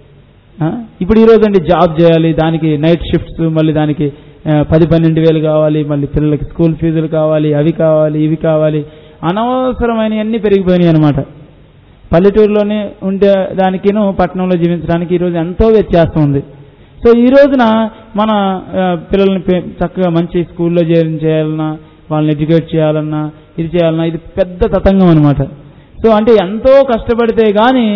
ఆ? ఇప్పుడు ఈరోజు అండి జాబ్ చేయాలి దానికి నైట్ షిఫ్ట్స్ మళ్ళీ దానికి ఆ, పది పన్నెండు వేలు కావాలి మళ్ళీ పిల్లలకి స్కూల్ ఫీజులు కావాలి అవి కావాలి ఇవి కావాలి అనవసరమైనవన్నీ పెరిగిపోయినాయి అనమాట పల్లెటూరులోనే ఉండే దానికిను పట్టణంలో జీవించడానికి ఈరోజు ఎంతో వ్యత్యాసం ఉంది సో ఈ రోజున మన ఆ, పిల్లల్ని పె- చక్కగా మంచి స్కూల్లో చేరి చేయాలన్నా వాళ్ళని ఎడ్యుకేట్ చేయాలన్నా ఇది చేయాలన్నా ఇది పెద్ద తతంగం అనమాట సో అంటే ఎంతో కష్టపడితే కానీ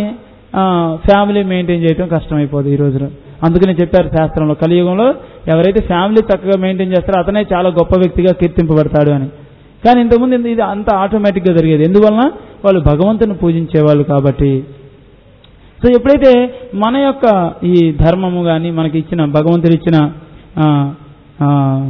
ఫ్యామిలీ మెయింటైన్ చేయడం కష్టమైపోతుంది ఈ రోజున అందుకనే చెప్పారు శాస్త్రంలో కలియుగంలో ఎవరైతే ఫ్యామిలీ చక్కగా మెయింటైన్ చేస్తారో అతనే చాలా గొప్ప వ్యక్తిగా కీర్తింపబడతాడు అని కానీ ఇంతకుముందు ఇది- ఇది అంత ఆటోమేటిక్గా జరిగేది ఎందువలన వాళ్ళు భగవంతుని పూజించేవాళ్ళు కాబట్టి సో ఎప్పుడైతే మన యొక్క ఈ ధర్మము కానీ మనకి ఇచ్చిన భగవంతుడు ఇచ్చిన ఆ, ఆ,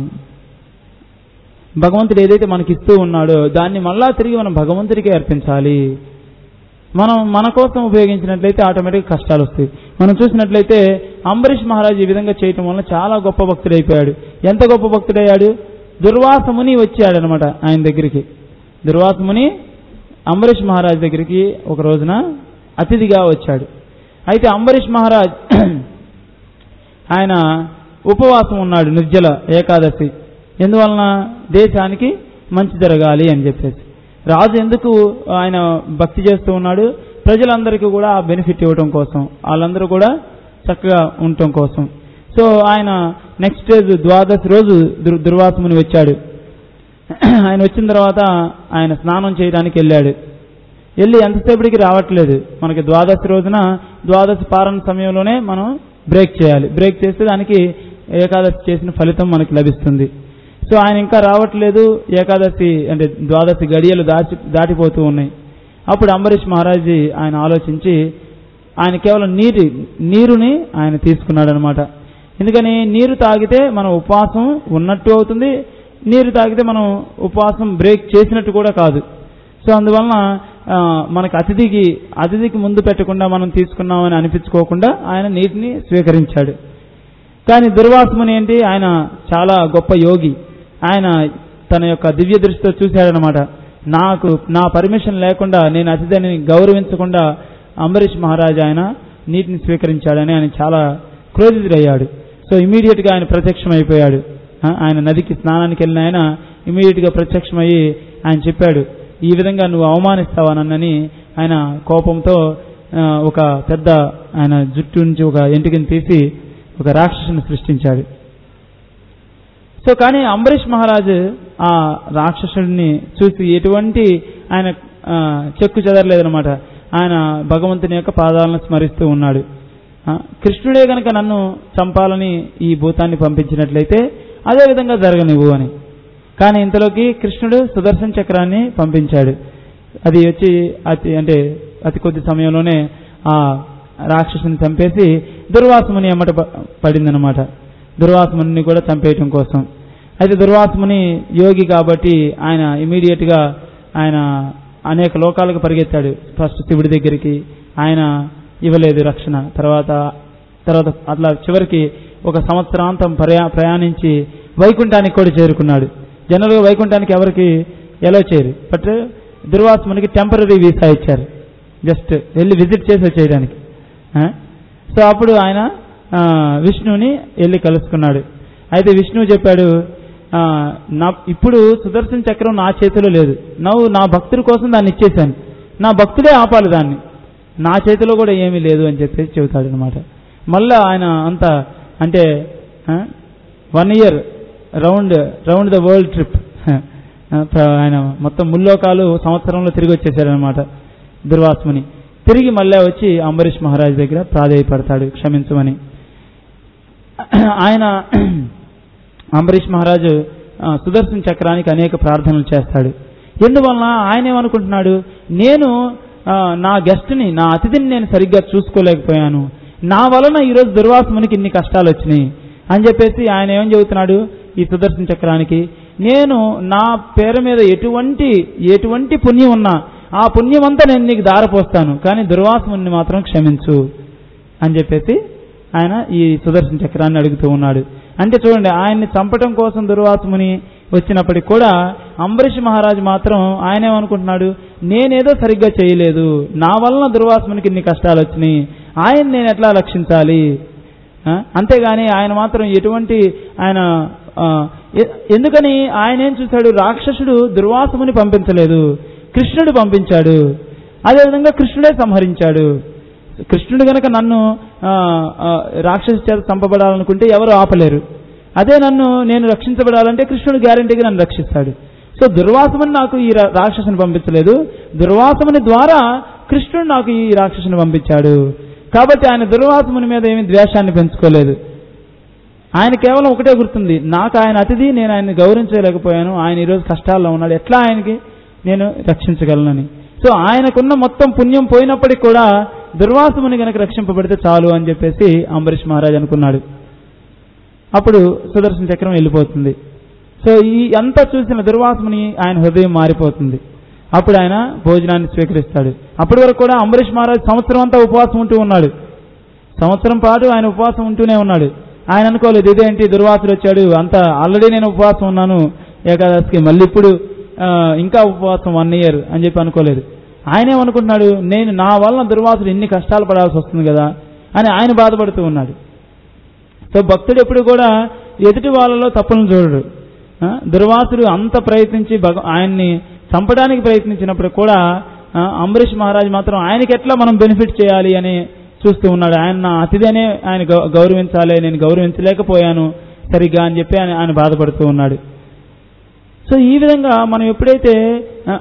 భగవంతుడు ఏదైతే మనకి ఇస్తూ ఉన్నాడో దాన్ని మళ్ళా తిరిగి మనం భగవంతుడికే అర్పించాలి మనం మన కోసం ఉపయోగించినట్లయితే ఆటోమేటిక్ కష్టాలు వస్తాయి మనం చూసినట్లయితే అంబరీష్ మహారాజ్ ఈ విధంగా చేయటం వల్ల చాలా గొప్ప భక్తుడైపోయాడు ఎంత గొప్ప భక్తుడయ్యాడు దుర్వాస ముని వచ్చాడు అనమాట ఆయన దగ్గరికి దుర్వాస ముని అంబరీష్ మహారాజ్ దగ్గరికి ఒక రోజున అతిథిగా వచ్చాడు అయితే అంబరీష్ మహారాజ్ ఆయన ఉపవాసం ఉన్నాడు నిర్జల ఏకాదశి ఎందువలన దేశానికి మంచి జరగాలి అని చెప్పేసి రాజు ఎందుకు ఆయన భక్తి చేస్తూ ఉన్నాడు ప్రజలందరికీ కూడా ఆ బెనిఫిట్ ఇవ్వడం కోసం వాళ్ళందరూ కూడా చక్కగా ఉండటం కోసం సో ఆయన నెక్స్ట్ రోజు ద్వాదశి రోజు దుర్ దుర్వాసముని వచ్చాడు ఆయన వచ్చిన తర్వాత ఆయన స్నానం చేయడానికి వెళ్ళాడు వెళ్ళి ఎంతసేపటికి రావట్లేదు మనకి ద్వాదశి రోజున ద్వాదశి పారణ సమయంలోనే మనం బ్రేక్ చేయాలి బ్రేక్ చేస్తే దానికి ఏకాదశి చేసిన ఫలితం మనకి లభిస్తుంది సో ఆయన ఇంకా రావట్లేదు ఏకాదశి అంటే ద్వాదశి గడియలు దాచి దాటిపోతూ ఉన్నాయి అప్పుడు అంబరీష్ మహారాజీ ఆయన ఆలోచించి ఆయన కేవలం నీటి నీరుని ఆయన తీసుకున్నాడు అనమాట ఎందుకని నీరు తాగితే మన ఉపవాసం ఉన్నట్టు అవుతుంది నీరు తాగితే మనం ఉపవాసం బ్రేక్ చేసినట్టు కూడా కాదు సో అందువలన ఆ, మనకు అతిథికి అతిథికి ముందు పెట్టకుండా మనం తీసుకున్నామని అనిపించుకోకుండా ఆయన నీటిని స్వీకరించాడు కానీ దుర్వాసముని ఏంటి ఆయన చాలా గొప్ప యోగి ఆయన తన యొక్క దివ్య దృష్టితో చూశాడనమాట నాకు నా పర్మిషన్ లేకుండా నేను అతిథిని గౌరవించకుండా అంబరీష్ మహారాజ్ ఆయన నీటిని స్వీకరించాడని ఆయన చాలా క్రోధితుడయ్యాడు సో ఇమీడియట్ గా ఆయన ప్రత్యక్షమైపోయాడు ఆ, ఆయన నదికి స్నానానికి వెళ్ళిన ఆయన ఇమీడియట్ గా ప్రత్యక్షమయ్యి ఆయన చెప్పాడు ఈ విధంగా నువ్వు అవమానిస్తావా నన్నని ఆయన కోపంతో ఆ, ఒక పెద్ద ఆయన జుట్టు నుంచి ఒక ఎంటికని తీసి ఒక రాక్షసుని సృష్టించాడు సో కానీ అంబరీష్ మహారాజు ఆ రాక్షసుడిని చూసి ఎటువంటి ఆయన ఆ, చెక్కు చెదరలేదనమాట ఆయన భగవంతుని యొక్క పాదాలను స్మరిస్తూ ఉన్నాడు ఆ, కృష్ణుడే గనక నన్ను చంపాలని ఈ భూతాన్ని పంపించినట్లయితే అదే విధంగా జరగనివ్వు అని కానీ ఇంతలోకి కృష్ణుడు సుదర్శన చక్రాన్ని పంపించాడు అది వచ్చి అతి అంటే అతి కొద్ది సమయంలోనే ఆ రాక్షసుని చంపేసి దుర్వాసముని ఎమ్మట ప- పడిందనమాట దుర్వాసముని కూడా చంపేయటం కోసం అయితే దుర్వాసముని యోగి కాబట్టి ఆయన ఇమీడియట్ గా ఆయన అనేక లోకాలకు పరిగెత్తాడు ఫస్ట్ శివుడి దగ్గరికి ఆయన ఇవ్వలేదు రక్షణ తర్వాత తర్వాత అట్లా చివరికి ఒక సంవత్సరాంతం ప్రయా ప్రయాణించి వైకుంఠానికి కూడా చేరుకున్నాడు జనరల్గా వైకుంఠానికి ఎవరికి ఎలా చేయరు బట్ దుర్వాసమునికి టెంపరీ వీసా ఇచ్చారు జస్ట్ వెళ్ళి విజిట్ చేసి వచ్చేయడానికి ఆ? సో అప్పుడు ఆయన ఆ, విష్ణువుని వెళ్ళి కలుసుకున్నాడు అయితే విష్ణువు చెప్పాడు ఆ, నా ఇప్పుడు సుదర్శన చక్రం నా చేతిలో లేదు నవ్వు నా భక్తుల కోసం దాన్ని ఇచ్చేశాను నా భక్తులే ఆపాలి దాన్ని నా చేతిలో కూడా ఏమీ లేదు అని చెప్పేసి చెబుతాడు అనమాట మళ్ళా ఆయన అంత అంటే one year round round the world trip ఆయన మొత్తం ముల్లోకాలు సంవత్సరంలో తిరిగి వచ్చేసాడు అనమాట దుర్వాసముని తిరిగి మళ్ళీ వచ్చి అంబరీష్ మహారాజ్ దగ్గర ప్రాధేయపడతాడు క్షమించమని ఆయన అంబరీష్ మహారాజు ఆ, సుదర్శన చక్రానికి అనేక ప్రార్థనలు చేస్తాడు ఎందువలన ఆయన ఏమనుకుంటున్నాడు నేను ఆ, నా గెస్ట్ని నా అతిథిని నేను సరిగ్గా చూసుకోలేకపోయాను నా వలన ఈరోజు దుర్వాసమునికి ఇన్ని కష్టాలు వచ్చినాయి అని చెప్పేసి ఆయన ఏం చెబుతున్నాడు ఈ సుదర్శన చక్రానికి నేను నా పేరు మీద ఎటువంటి ఎటువంటి పుణ్యం ఉన్నా ఆ పుణ్యమంతా నేను నీకు దారపోస్తాను కానీ దుర్వాసముని మాత్రం క్షమించు అని చెప్పేసి ఆయన ఈ సుదర్శన చక్రాన్ని అడుగుతూ ఉన్నాడు అంటే చూడండి ఆయన్ని చంపటం కోసం దుర్వాసముని వచ్చినప్పటికి కూడా అంబరీష్ మహారాజు మాత్రం ఆయన ఏమనుకుంటున్నాడు నేనేదో సరిగ్గా చేయలేదు నా వలన దుర్వాసమునికి ఇన్ని కష్టాలు వచ్చినాయి ఆయన నేను ఎట్లా రక్షించాలి ఆ? అంతేగాని ఆయన మాత్రం ఎటువంటి ఆయన ఆ, ఎ- ఎందుకని ఆయన ఏం చూశాడు రాక్షసుడు దుర్వాసముని పంపించలేదు కృష్ణుడు పంపించాడు అదేవిధంగా కృష్ణుడే సంహరించాడు కృష్ణుడు గనక నన్ను ఆ, ఆ, రాక్షసు చేత చంపబడాలనుకుంటే ఎవరు ఆపలేరు అదే నన్ను నేను రక్షించబడాలంటే కృష్ణుడు గ్యారంటీగా నన్ను రక్షిస్తాడు సో దుర్వాసముని నాకు ఈ రా- రాక్షసుని పంపించలేదు దుర్వాసముని ద్వారా కృష్ణుడు నాకు ఈ రాక్షసుని పంపించాడు కాబట్టి ఆయన దుర్వాసముని మీద ఏమీ ద్వేషాన్ని పెంచుకోలేదు ఆయన కేవలం ఒకటే గుర్తుంది నాకు ఆయన అతిథి నేను ఆయన్ని గౌరవించలేకపోయాను ఆయన ఈరోజు కష్టాల్లో ఉన్నాడు ఎట్లా ఆయనకి నేను రక్షించగలనని సో ఆయనకున్న మొత్తం పుణ్యం పోయినప్పటికీ కూడా దుర్వాసముని గనక రక్షింపబడితే చాలు అని చెప్పేసి అంబరీష్ మహారాజ్ అనుకున్నాడు అప్పుడు సుదర్శన చక్రం వెళ్ళిపోతుంది సో ఈ అంతా చూసిన దుర్వాసముని ఆయన హృదయం మారిపోతుంది అప్పుడు ఆయన భోజనాన్ని స్వీకరిస్తాడు అప్పటి వరకు కూడా అంబరీష్ మహారాజ్ సంవత్సరం అంతా ఉపవాసం ఉంటూ ఉన్నాడు సంవత్సరం పాటు ఆయన ఉపవాసం ఉంటూనే ఉన్నాడు ఆయన అనుకోలేదు ఇదేంటి దుర్వాసుడు వచ్చాడు అంత ఆల్రెడీ నేను ఉపవాసం ఉన్నాను ఏకాదశికి మళ్ళీ ఇప్పుడు ఆ, ఇంకా ఉపవాసం వన్ ఇయర్ అని చెప్పి అనుకోలేదు ఆయన ఏమనుకుంటున్నాడు నేను నా వలన దుర్వాసుడు ఇన్ని కష్టాలు పడాల్సి వస్తుంది కదా అని ఆయన బాధపడుతూ ఉన్నాడు సో భక్తుడు ఎప్పుడు కూడా ఎదుటి వాళ్ళలో తప్పులను చూడడు ఆ, దుర్వాసుడు అంత ప్రయత్నించి భగ ఆయన్ని చంపడానికి ప్రయత్నించినప్పుడు కూడా ఆ, అంబరీష్ మహారాజ్ మాత్రం ఆయనకి ఎట్లా మనం బెనిఫిట్ చేయాలి అని చూస్తూ ఉన్నాడు ఆయన నా అతిథినే ఆయన గౌ- గౌరవించాలి నేను గౌరవించలేకపోయాను సరిగ్గా అని చెప్పి ఆయన ఆయన బాధపడుతూ ఉన్నాడు సో ఈ విధంగా మనం ఎప్పుడైతే ఆ,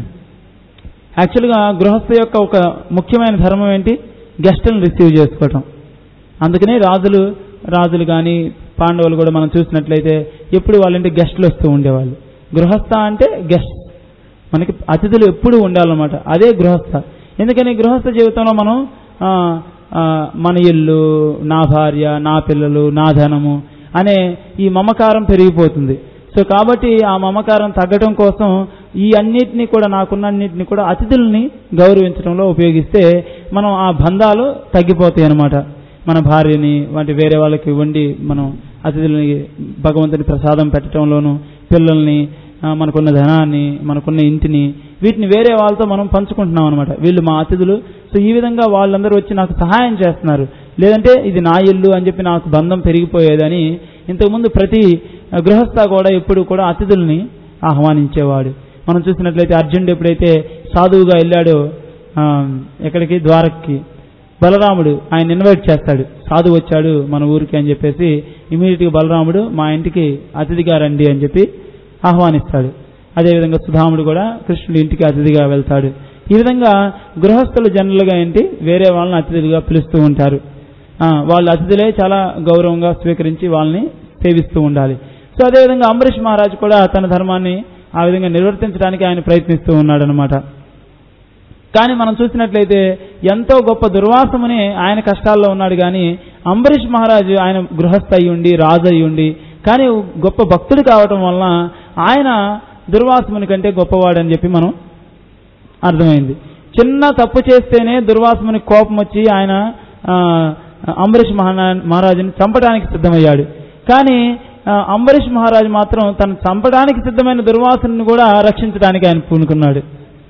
యాక్చువల్గా గృహస్థ యొక్క ఒక ముఖ్యమైన ధర్మం ఏంటి గెస్టులను రిసీవ్ చేసుకోవటం అందుకనే రాజులు రాజులు కానీ పాండవులు కూడా మనం చూసినట్లయితే ఎప్పుడు వాళ్ళ ఇంటి గెస్టులు వస్తూ ఉండేవాళ్ళు గృహస్థ అంటే గెస్ట్ మనకి అతిథులు ఎప్పుడు ఉండాలన్నమాట అదే గృహస్థ ఎందుకని గృహస్థ జీవితంలో మనం ఆ, ఆ, మన ఇల్లు నా భార్య నా పిల్లలు నా ధనము అనే ఈ మమకారం పెరిగిపోతుంది సో కాబట్టి ఆ మమకారం తగ్గడం కోసం ఈ అన్నిటినీ కూడా నాకున్న అన్నిటిని కూడా అతిథుల్ని గౌరవించడంలో ఉపయోగిస్తే మనం ఆ బంధాలు తగ్గిపోతాయి అన్నమాట మన భార్యని వంటి వేరే వాళ్ళకి వండి మనం అతిథులని భగవంతుని ప్రసాదం పెట్టడంలోను పిల్లల్ని ఆ, మనకున్న ధనాన్ని మనకున్న ఇంటిని వీటిని వేరే వాళ్ళతో మనం పంచుకుంటున్నాం అనమాట వీళ్ళు మా అతిథులు సో ఈ విధంగా వాళ్ళందరూ వచ్చి నాకు సహాయం చేస్తున్నారు లేదంటే ఇది నా ఇల్లు అని చెప్పి నాకు బంధం పెరిగిపోయేదని ఇంతకుముందు ప్రతి ఆ, గృహస్థ కూడా ఎప్పుడు కూడా అతిథుల్ని ఆహ్వానించేవాడు మనం చూసినట్లయితే అర్జునుడు ఎప్పుడైతే సాధువుగా వెళ్ళాడో ఆ, ఎక్కడికి ద్వారక్కి బలరాముడు ఆయన ఇన్వైట్ చేస్తాడు సాధు వచ్చాడు మన ఊరికి అని చెప్పేసి ఇమీడియట్గా బలరాముడు మా ఇంటికి అతిథిగా రండి అని చెప్పి ఆహ్వానిస్తాడు అదేవిధంగా సుధాముడు కూడా కృష్ణుడి ఇంటికి అతిథిగా వెళ్తాడు ఈ విధంగా గృహస్థులు జనరల్గా ఏంటి వేరే వాళ్ళని అతిథులుగా పిలుస్తూ ఉంటారు ఆ, వాళ్ళ అతిథులే చాలా గౌరవంగా స్వీకరించి వాళ్ళని సేవిస్తూ ఉండాలి సో అదేవిధంగా అంబరీష్ మహారాజ్ కూడా తన ధర్మాన్ని ఆ విధంగా నిర్వర్తించడానికి ఆయన ప్రయత్నిస్తూ ఉన్నాడు అనమాట కానీ మనం చూసినట్లయితే ఎంతో గొప్ప దుర్వాసముని ఆయన కష్టాల్లో ఉన్నాడు కానీ అంబరీష్ మహారాజు ఆయన గృహస్థ అయి ఉండి రాజు అయి ఉండి కానీ గొప్ప భక్తుడు కావటం వలన ఆయన దుర్వాసముని కంటే గొప్పవాడని చెప్పి మనం అర్థమైంది చిన్న తప్పు చేస్తేనే దుర్వాసముని కోపం వచ్చి ఆయన ఆ, అంబరీష్ మహానా మహారాజుని చంపడానికి సిద్ధమయ్యాడు కానీ ఆ, అంబరీష్ మహారాజు మాత్రం తను చంపడానికి సిద్ధమైన దుర్వాసుని కూడా రక్షించడానికి ఆయన పూనుకున్నాడు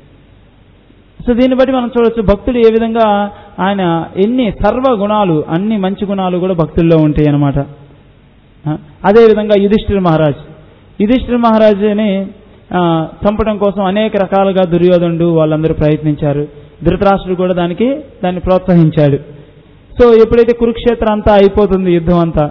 సో దీన్ని బట్టి మనం చూడొచ్చు భక్తుడు ఏ విధంగా ఆయన ఎన్ని సర్వ గుణాలు అన్ని మంచి గుణాలు కూడా భక్తుల్లో ఉంటాయి అన్నమాట ఆ, అదేవిధంగా యుధిష్ఠిర మహారాజ్ యుధిష్ఠిర మహారాజుని ఆ, చంపడం కోసం అనేక రకాలుగా దుర్యోధనుడు వాళ్ళందరూ ప్రయత్నించారు ధృతరాష్ట్రుడు కూడా దానికి దాన్ని ప్రోత్సహించాడు సో ఎప్పుడైతే కురుక్షేత్రం అంతా అయిపోతుంది యుద్ధం అంతా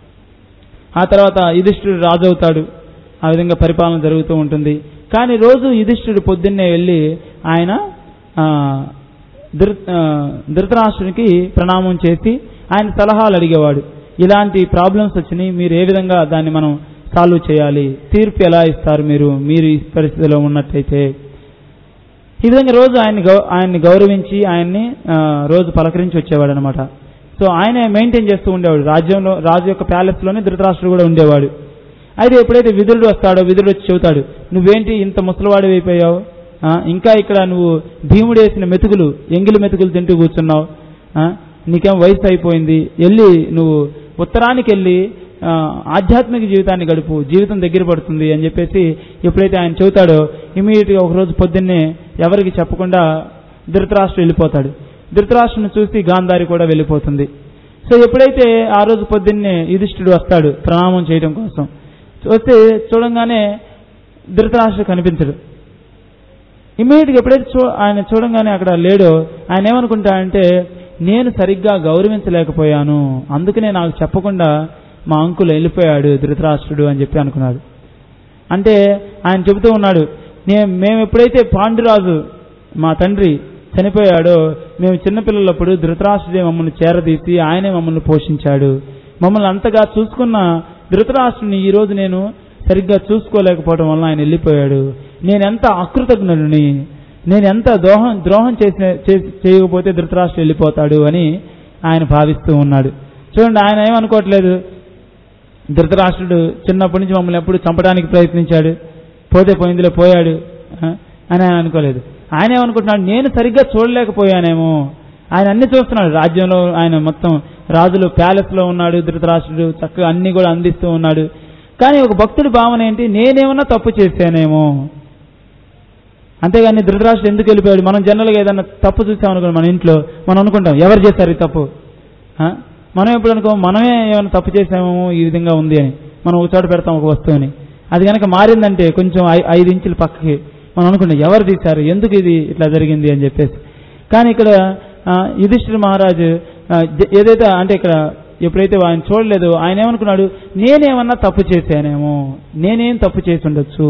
ఆ తర్వాత యుధిష్ఠుడు రాజు అవుతాడు ఆ విధంగా పరిపాలన జరుగుతూ ఉంటుంది కానీ రోజు యుధిష్ఠుడు పొద్దున్నే వెళ్ళి ఆయన ఆ, ధృ ఆ, ధృతరాష్ట్రునికి ప్రణామం చేసి ఆయన సలహాలు అడిగేవాడు ఇలాంటి ప్రాబ్లమ్స్ వచ్చినాయి మీరు ఏ విధంగా దాన్ని మనం సాల్వ్ చేయాలి తీర్పు ఎలా ఇస్తారు మీరు మీరు ఈ పరిస్థితిలో ఉన్నట్లయితే ఈ విధంగా రోజు ఆయన్ని గౌ ఆయన్ని గౌరవించి ఆయన్ని ఆ, రోజు పలకరించి వచ్చేవాడు అనమాట సో ఆయనే మెయింటైన్ చేస్తూ ఉండేవాడు రాజ్యంలో రాజు యొక్క ప్యాలెస్ లోనే ధృతరాష్ట్రుడు కూడా ఉండేవాడు అయితే ఎప్పుడైతే విదురుడు వస్తాడో విదురుడు వచ్చి చెబుతాడు నువ్వేంటి ఇంత ముసలివాడి అయిపోయావు ఆ, ఇంకా ఇక్కడ నువ్వు భీముడు వేసిన మెతుకులు ఎంగిలి మెతుకులు తింటూ కూర్చున్నావు ఆ, నీకేం వయసు అయిపోయింది వెళ్ళి నువ్వు ఉత్తరానికి వెళ్ళి ఆ, ఆధ్యాత్మిక జీవితాన్ని గడుపు జీవితం దగ్గర పడుతుంది అని చెప్పేసి ఎప్పుడైతే ఆయన చెబుతాడో ఇమీడియట్గా ఒకరోజు పొద్దున్నే ఎవరికి చెప్పకుండా ధృతరాష్ట్రుడు వెళ్ళిపోతాడు ధృతరాష్ట్రుని చూసి గాంధారి కూడా వెళ్ళిపోతుంది సో ఎప్పుడైతే ఆ రోజు పొద్దున్నే యుధిష్ఠుడు వస్తాడు ప్రణామం చేయడం కోసం వస్తే చూడంగానే ధృతరాష్ట్రుడు కనిపించడు ఇమీడియట్గా ఎప్పుడైతే చూ ఆయన చూడంగానే అక్కడ లేడో ఆయన ఏమనుకుంటాడంటే నేను సరిగ్గా గౌరవించలేకపోయాను అందుకనే నాకు చెప్పకుండా మా అంకుల్ వెళ్ళిపోయాడు ధృతరాష్ట్రుడు అని చెప్పి అనుకున్నాడు అంటే ఆయన చెబుతూ ఉన్నాడు నే మేము ఎప్పుడైతే పాండురాజు మా తండ్రి చనిపోయాడో మేము చిన్నపిల్లలప్పుడు ధృతరాష్ట్రుడే మమ్మల్ని చేరదీసి ఆయనే మమ్మల్ని పోషించాడు మమ్మల్ని అంతగా చూసుకున్న ధృతరాష్ట్రుని ఈ రోజు నేను సరిగ్గా చూసుకోలేకపోవడం వల్ల ఆయన వెళ్ళిపోయాడు నేను ఎంత అకృతజ్ఞుడిని నేను ఎంత దోహం ద్రోహం చేసిన చేసి- చేయకపోతే ధృతరాష్ట్రుడు వెళ్ళిపోతాడు అని ఆయన భావిస్తూ ఉన్నాడు చూడండి ఆయన ఏమనుకోవట్లేదు ధృతరాష్ట్రుడు చిన్నప్పటి నుంచి మమ్మల్ని ఎప్పుడు చంపడానికి ప్రయత్నించాడు పోతే పోయిందిలో పోయాడు ఆ, అని ఆయన అనుకోలేదు ఆయన ఏమనుకుంటున్నాడు నేను సరిగ్గా చూడలేకపోయానేమో ఆయన అన్ని చూస్తున్నాడు రాజ్యంలో ఆయన మొత్తం రాజులు ప్యాలెస్ లో ఉన్నాడు ధృతరాష్ట్రుడు చక్కగా అన్ని కూడా అందిస్తూ ఉన్నాడు కానీ ఒక భక్తుడి భావన ఏంటి నేనేమన్నా తప్పు చేశానేమో అంతేగాని ధృతరాష్ట్రుడు ఎందుకు వెళ్ళిపోయాడు మనం జనరల్గా ఏదైనా తప్పు చూసామనుకోండి మన ఇంట్లో మనం అనుకుంటాం ఎవరు చేశారు ఈ తప్పు ఆ? మనం ఎప్పుడు అనుకో మనమే ఏమైనా తప్పు చేసామో ఈ విధంగా ఉంది అని మనం ఒక చోట పెడతాం ఒక వస్తువుని అది కనుక మారిందంటే కొంచెం ఐ- ఐదు ఇంచుల పక్కకి మనం అనుకుంటాం ఎవరు తీశారు ఎందుకు ఇది ఇట్లా జరిగింది అని చెప్పేసి కానీ ఇక్కడ ఆ, యుధిష్ఠిర మహారాజు ఆ, జ- ఏదైతే అంటే ఇక్కడ ఎప్పుడైతే ఆయన చూడలేదు ఆయన ఏమనుకున్నాడు నేనేమన్నా తప్పు చేశానేమో నేనేం తప్పు చేసి ఉండొచ్చు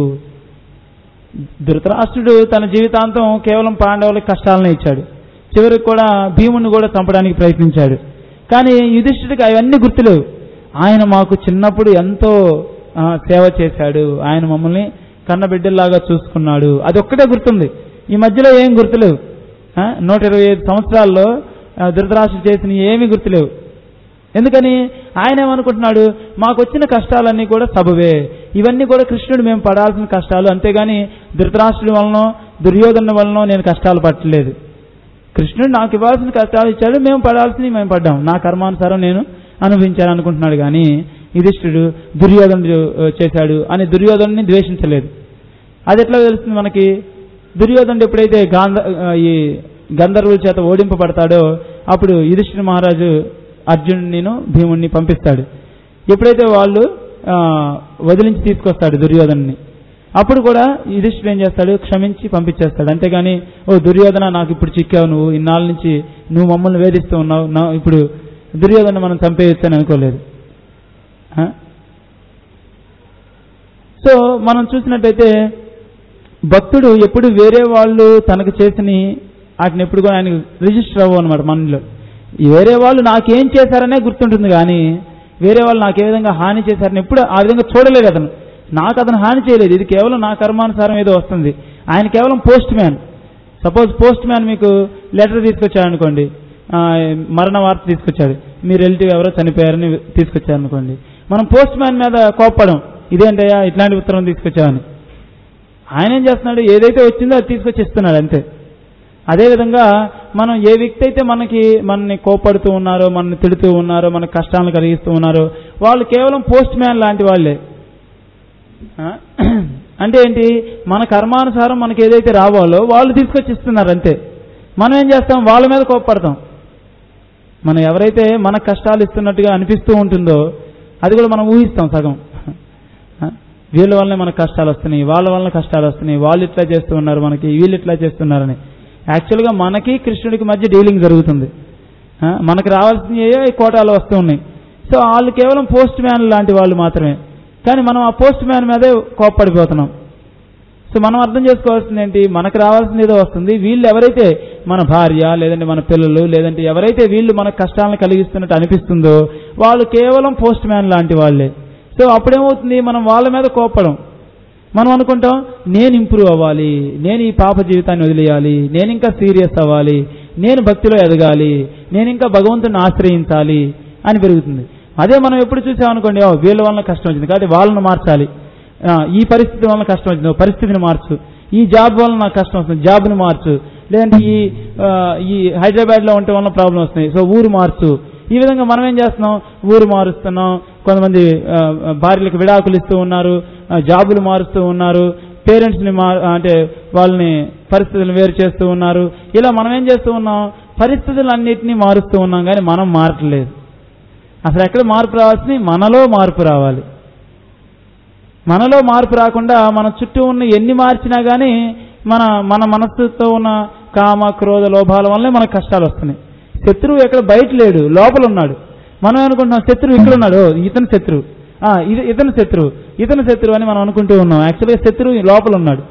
ధృతరాష్ట్రుడు తన జీవితాంతం కేవలం పాండవులకు కష్టాలను ఇచ్చాడు చివరికి కూడా భీముని కూడా చంపడానికి ప్రయత్నించాడు కానీ యుధిష్ఠుడికి అవన్నీ గుర్తులేవు ఆయన మాకు చిన్నప్పుడు ఎంతో ఆ, సేవ చేశాడు ఆయన మమ్మల్ని కన్నబిడ్డల్లాగా చూసుకున్నాడు అది ఒక్కటే గుర్తుంది ఈ మధ్యలో ఏం గుర్తులేవు ఆ, నూట ఇరవై ఐదు సంవత్సరాల్లో ఆ, ధృతరాష్ట్రుడు చేసిన ఏమీ గుర్తులేవు ఎందుకని ఆయన ఏమనుకుంటున్నాడు మాకు వచ్చిన కష్టాలన్నీ కూడా సబవే ఇవన్నీ కూడా కృష్ణుడు మేము పడాల్సిన కష్టాలు అంతేగాని ధృతరాష్ట్రుడి వలనో దుర్యోధన వలనో నేను కష్టాలు పట్టలేదు కృష్ణుడు నాకు ఇవ్వాల్సిన కష్టాలు ఇచ్చాడు మేము పడాల్సినవి మేము పడ్డాం నా కర్మానుసారం నేను అనుభవించాను అనుకుంటున్నాడు కానీ యుధిష్ఠుడు దుర్యోధనుడు ఆ, చేశాడు అని దుర్యోధనుని ద్వేషించలేదు అది ఎట్లా తెలుస్తుంది మనకి దుర్యోధనుడు ఎప్పుడైతే గాంధ ఆ, ఈ గంధర్వుల చేత ఓడింపబడతాడో అప్పుడు యుధిష్ఠిర మహారాజు అర్జునుడిని భీముడిని పంపిస్తాడు ఎప్పుడైతే వాళ్ళు ఆ, వదిలించి తీసుకొస్తాడు దుర్యోధనుని అప్పుడు కూడా యుధిష్ఠుడు ఏం చేస్తాడు క్షమించి పంపించేస్తాడు అంతేగాని ఓ దుర్యోధన నాకు ఇప్పుడు చిక్కావు నువ్వు ఇన్నాళ్ళ నుంచి నువ్వు మమ్మల్ని వేధిస్తూ ఉన్నావు నా ఇప్పుడు దుర్యోధన మనం చంపేయచ్చు అని అనుకోలేదు ఆ? సో మనం చూసినట్టయితే భక్తుడు ఎప్పుడు వేరే వాళ్ళు తనకు చేసిన వాటిని ఎప్పుడు కూడా ఆయన రిజిస్టర్ అవ్వవు అనమాట మనలో ఈ వేరే వాళ్ళు నాకేం చేశారనే గుర్తుంటుంది కానీ వేరే వాళ్ళు నాకు ఏ విధంగా హాని చేశారని ఎప్పుడు ఆ విధంగా చూడలేదు అతను నాకు అతను హాని చేయలేదు ఇది కేవలం నా కర్మానుసారం ఏదో వస్తుంది ఆయన కేవలం postman suppose postman మీకు లెటర్ తీసుకొచ్చాడు అనుకోండి ఆ, మరణ వార్త తీసుకొచ్చాడు మీ రిలేటివ్ ఎవరో చనిపోయారని తీసుకొచ్చారు అనుకోండి మనం పోస్ట్ మ్యాన్ మీద కోప్పడం ఇదేంటయ్యా ఇట్లాంటి ఉత్తరం తీసుకొచ్చావని ఆయన ఏం చేస్తున్నాడు ఏదైతే వచ్చిందో అది తీసుకొచ్చి ఇస్తున్నాడు అంతే అదేవిధంగా మనం ఏ వ్యక్తి అయితే మనకి మనని కోపడుతూ ఉన్నారో మనని తిడుతూ ఉన్నారో మనకు కష్టాలను కలిగిస్తూ ఉన్నారో వాళ్ళు కేవలం పోస్ట్ మ్యాన్ లాంటి వాళ్ళే ఆ? అంటే ఏంటి మన కర్మానుసారం మనకి ఏదైతే రావాలో వాళ్ళు తీసుకొచ్చి ఇస్తున్నారు అంతే మనం ఏం చేస్తాం వాళ్ళ మీద కోప్పడతాం మనం ఎవరైతే మన కష్టాలు ఇస్తున్నట్టుగా అనిపిస్తూ ఉంటుందో అది కూడా మనం ఊహిస్తాం సగం ఆ? వీళ్ళ వల్లనే మనకు కష్టాలు వస్తున్నాయి వాళ్ళ వల్ల కష్టాలు వస్తున్నాయి వాళ్ళు ఇట్లా చేస్తూ ఉన్నారు మనకి వీళ్ళు ఇట్లా చేస్తున్నారని యాక్చువల్గా మనకి కృష్ణుడికి మధ్య డీలింగ్ జరుగుతుంది ఆ? మనకు రావాల్సినవే ఈ కోటాలు వస్తూ ఉన్నాయి సో వాళ్ళు కేవలం పోస్ట్ మ్యాన్ లాంటి వాళ్ళు మాత్రమే కానీ మనం ఆ పోస్ట్ మ్యాన్ మీదే కోప్పడిపోతున్నాం సో మనం అర్థం చేసుకోవాల్సింది ఏంటి మనకు రావాల్సింది ఏదో వస్తుంది వీళ్ళు ఎవరైతే మన భార్య లేదంటే మన పిల్లలు లేదంటే ఎవరైతే వీళ్ళు మనకు కష్టాలను కలిగిస్తున్నట్టు అనిపిస్తుందో వాళ్ళు కేవలం పోస్ట్ మ్యాన్ లాంటి వాళ్ళే సో అప్పుడేమవుతుంది మనం వాళ్ళ మీద కోపడం మనం అనుకుంటాం నేను ఇంప్రూవ్ అవ్వాలి నేను ఈ పాప జీవితాన్ని వదిలేయాలి నేను ఇంకా సీరియస్ అవ్వాలి నేను భక్తిలో ఎదగాలి నేను ఇంకా భగవంతుని ఆశ్రయించాలి అని పెరుగుతుంది అదే మనం ఎప్పుడు చూసామనుకోండి "ఓ, వీళ్ళ వలన కష్టం వచ్చింది కాబట్టి వాళ్ళని మార్చాలి ఆ, ఈ పరిస్థితి వలన కష్టం వచ్చింది ఓ, పరిస్థితిని మార్చు ఈ జాబ్ వలన నాకు కష్టం వస్తుంది జాబ్ని మార్చు లేదంటే ఈ ఆ, ఈ హైదరాబాద్లో ఉంటే వలన ప్రాబ్లం వస్తున్నాయి సో ఊరు మార్చు ఈ విధంగా మనం ఏం చేస్తున్నాం ఊరు మారుస్తున్నాం కొంతమంది ఆ, భార్యలకు విడాకులు ఇస్తూ ఉన్నారు ఆ, జాబులు మారుస్తూ ఉన్నారు పేరెంట్స్ని మా అంటే వాళ్ళని పరిస్థితులను వేరు చేస్తూ ఉన్నారు ఇలా మనం ఏం చేస్తూ ఉన్నాం పరిస్థితులన్నింటినీ మారుస్తూ ఉన్నాం కానీ మనం మారట్లేదు అసలు ఎక్కడ మార్పు రావాల్సింది మనలో మార్పు రావాలి మనలో మార్పు రాకుండా మన చుట్టూ ఉన్న ఎన్ని మార్చినా కానీ మన మన మనస్సుతో ఉన్న కామ క్రోధ లోభాల వల్లే మనకు కష్టాలు వస్తున్నాయి శత్రువు ఎక్కడ బయట లేడు లోపల ఉన్నాడు మనం అనుకుంటున్నాం శత్రువు ఇక్కడ ఉన్నాడు ఓ, ఇతను శత్రువు ఆ, ఇది ఇతను శత్రువు ఇతను శత్రువు అని మనం అనుకుంటూ ఉన్నాం యాక్చువల్గా శత్రువు లోపల ఉన్నాడు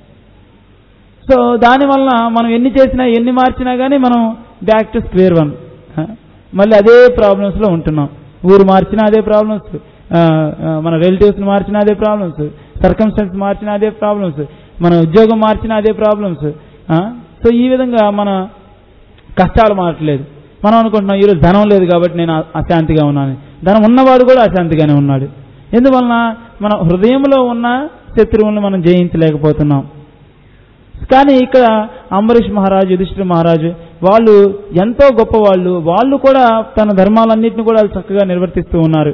సో దానివల్ల మనం ఎన్ని చేసినా ఎన్ని మార్చినా కానీ మనం బ్యాక్ టు స్క్వేర్ వన్ మళ్ళీ అదే ప్రాబ్లమ్స్లో ఉంటున్నాం ఊరు మార్చినా అదే ప్రాబ్లమ్స్ మన రిలేటివ్స్ని మార్చినా అదే ప్రాబ్లమ్స్ సర్కమ్స్టెన్స్ మార్చినా అదే ప్రాబ్లమ్స్ మన ఉద్యోగం మార్చినా అదే ప్రాబ్లమ్స్ సో ఈ విధంగా మన కష్టాలు మారట్లేదు మనం అనుకుంటున్నాం ఈరోజు ధనం లేదు కాబట్టి నేను అ- అశాంతిగా ఉన్నాను ధనం ఉన్నవాడు కూడా అశాంతిగానే ఉన్నాడు ఎందువలన మన హృదయంలో ఉన్న శత్రువులను మనం జయించలేకపోతున్నాం కానీ ఇక్కడ అంబరీష్ మహారాజు యుధిష్ఠిర మహారాజు వాళ్ళు ఎంతో గొప్పవాళ్ళు వాళ్ళు కూడా తన ధర్మాలన్నింటినీ కూడా వాళ్ళు చక్కగా నిర్వర్తిస్తూ ఉన్నారు